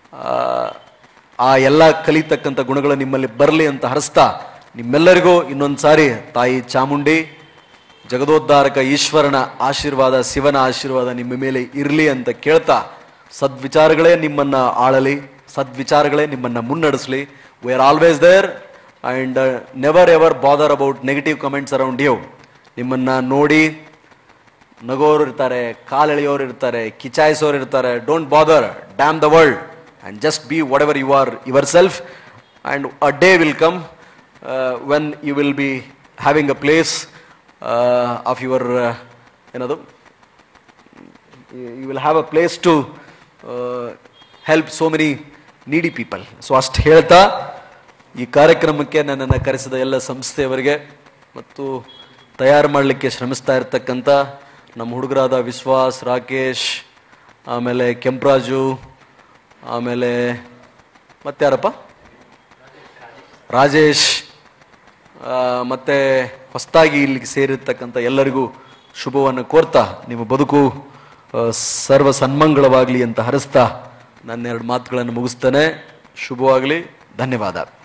ಆ ಎಲ್ಲ ಕಲಿತಕ್ಕಂಥ ಗುಣಗಳು ನಿಮ್ಮಲ್ಲಿ ಬರಲಿ ಅಂತ ಹರಿಸ್ತಾ ನಿಮ್ಮೆಲ್ಲರಿಗೂ ಇನ್ನೊಂದು ಸಾರಿ ತಾಯಿ ಚಾಮುಂಡಿ ಜಗದೋದ್ಧಾರಕ ಈಶ್ವರನ ಆಶೀರ್ವಾದ ಶಿವನ ಆಶೀರ್ವಾದ ನಿಮ್ಮ ಮೇಲೆ ಇರಲಿ ಅಂತ ಕೇಳ್ತಾ ಸದ್ವಿಚಾರಗಳೇ ನಿಮ್ಮನ್ನ ಆಳಲಿ ಸದ್ವಿಚಾರಗಳೇ ನಿಮ್ಮನ್ನ ಮುನ್ನಡೆಸಲಿ we are always there and never ever bother about negative comments around you ನಿಮ್ಮನ್ನ ನೋಡಿ ನಗೋರು ಇರ್ತಾರೆ ಕಾಲೆಳೆಯೋರು ಇರ್ತಾರೆ ಕಿಚಾಯಿಸೋರು ಇರ್ತಾರೆ don't bother damn the world and just be whatever you are yourself and a day will come when you will be having a place of your ಏನದು you will have a place to help so many needy people so ಅಷ್ಟು ಹೇಳ್ತಾ ಈ ಕಾರ್ಯಕ್ರಮಕ್ಕೆ ನನ್ನನ್ನು ಕರೆಸಿದ ಎಲ್ಲ ಸಂಸ್ಥೆಯವರಿಗೆ ಮತ್ತು ತಯಾರು ಮಾಡಲಿಕ್ಕೆ ಶ್ರಮಿಸ್ತಾ ಇರ್ತಕ್ಕಂಥ ನಮ್ಮ ಹುಡುಗರಾದ ವಿಶ್ವಾಸ್ ರಾಕೇಶ್ ಆಮೇಲೆ ಕೆಂಪರಾಜು ಆಮೇಲೆ ಮತ್ತಾರಪ್ಪ ರಾಜೇಶ್ ಆ, ಮತ್ತೆ ಹೊಸದಾಗಿ ಇಲ್ಲಿಗೆ ಸೇರಿರ್ತಕ್ಕಂಥ ಎಲ್ಲರಿಗೂ ಶುಭವನ್ನು ಕೋರ್ತಾ ನಿಮ್ಮ ಬದುಕು ಆ, ಸರ್ವ ಸನ್ಮಂಗಳವಾಗಲಿ ಅಂತ ಹರಿಸ್ತಾ ನನ್ನ ಎರಡು ಮಾತುಗಳನ್ನು ಮುಗಿಸ್ತೇನೆ ಶುಭವಾಗಲಿ ಧನ್ಯವಾದ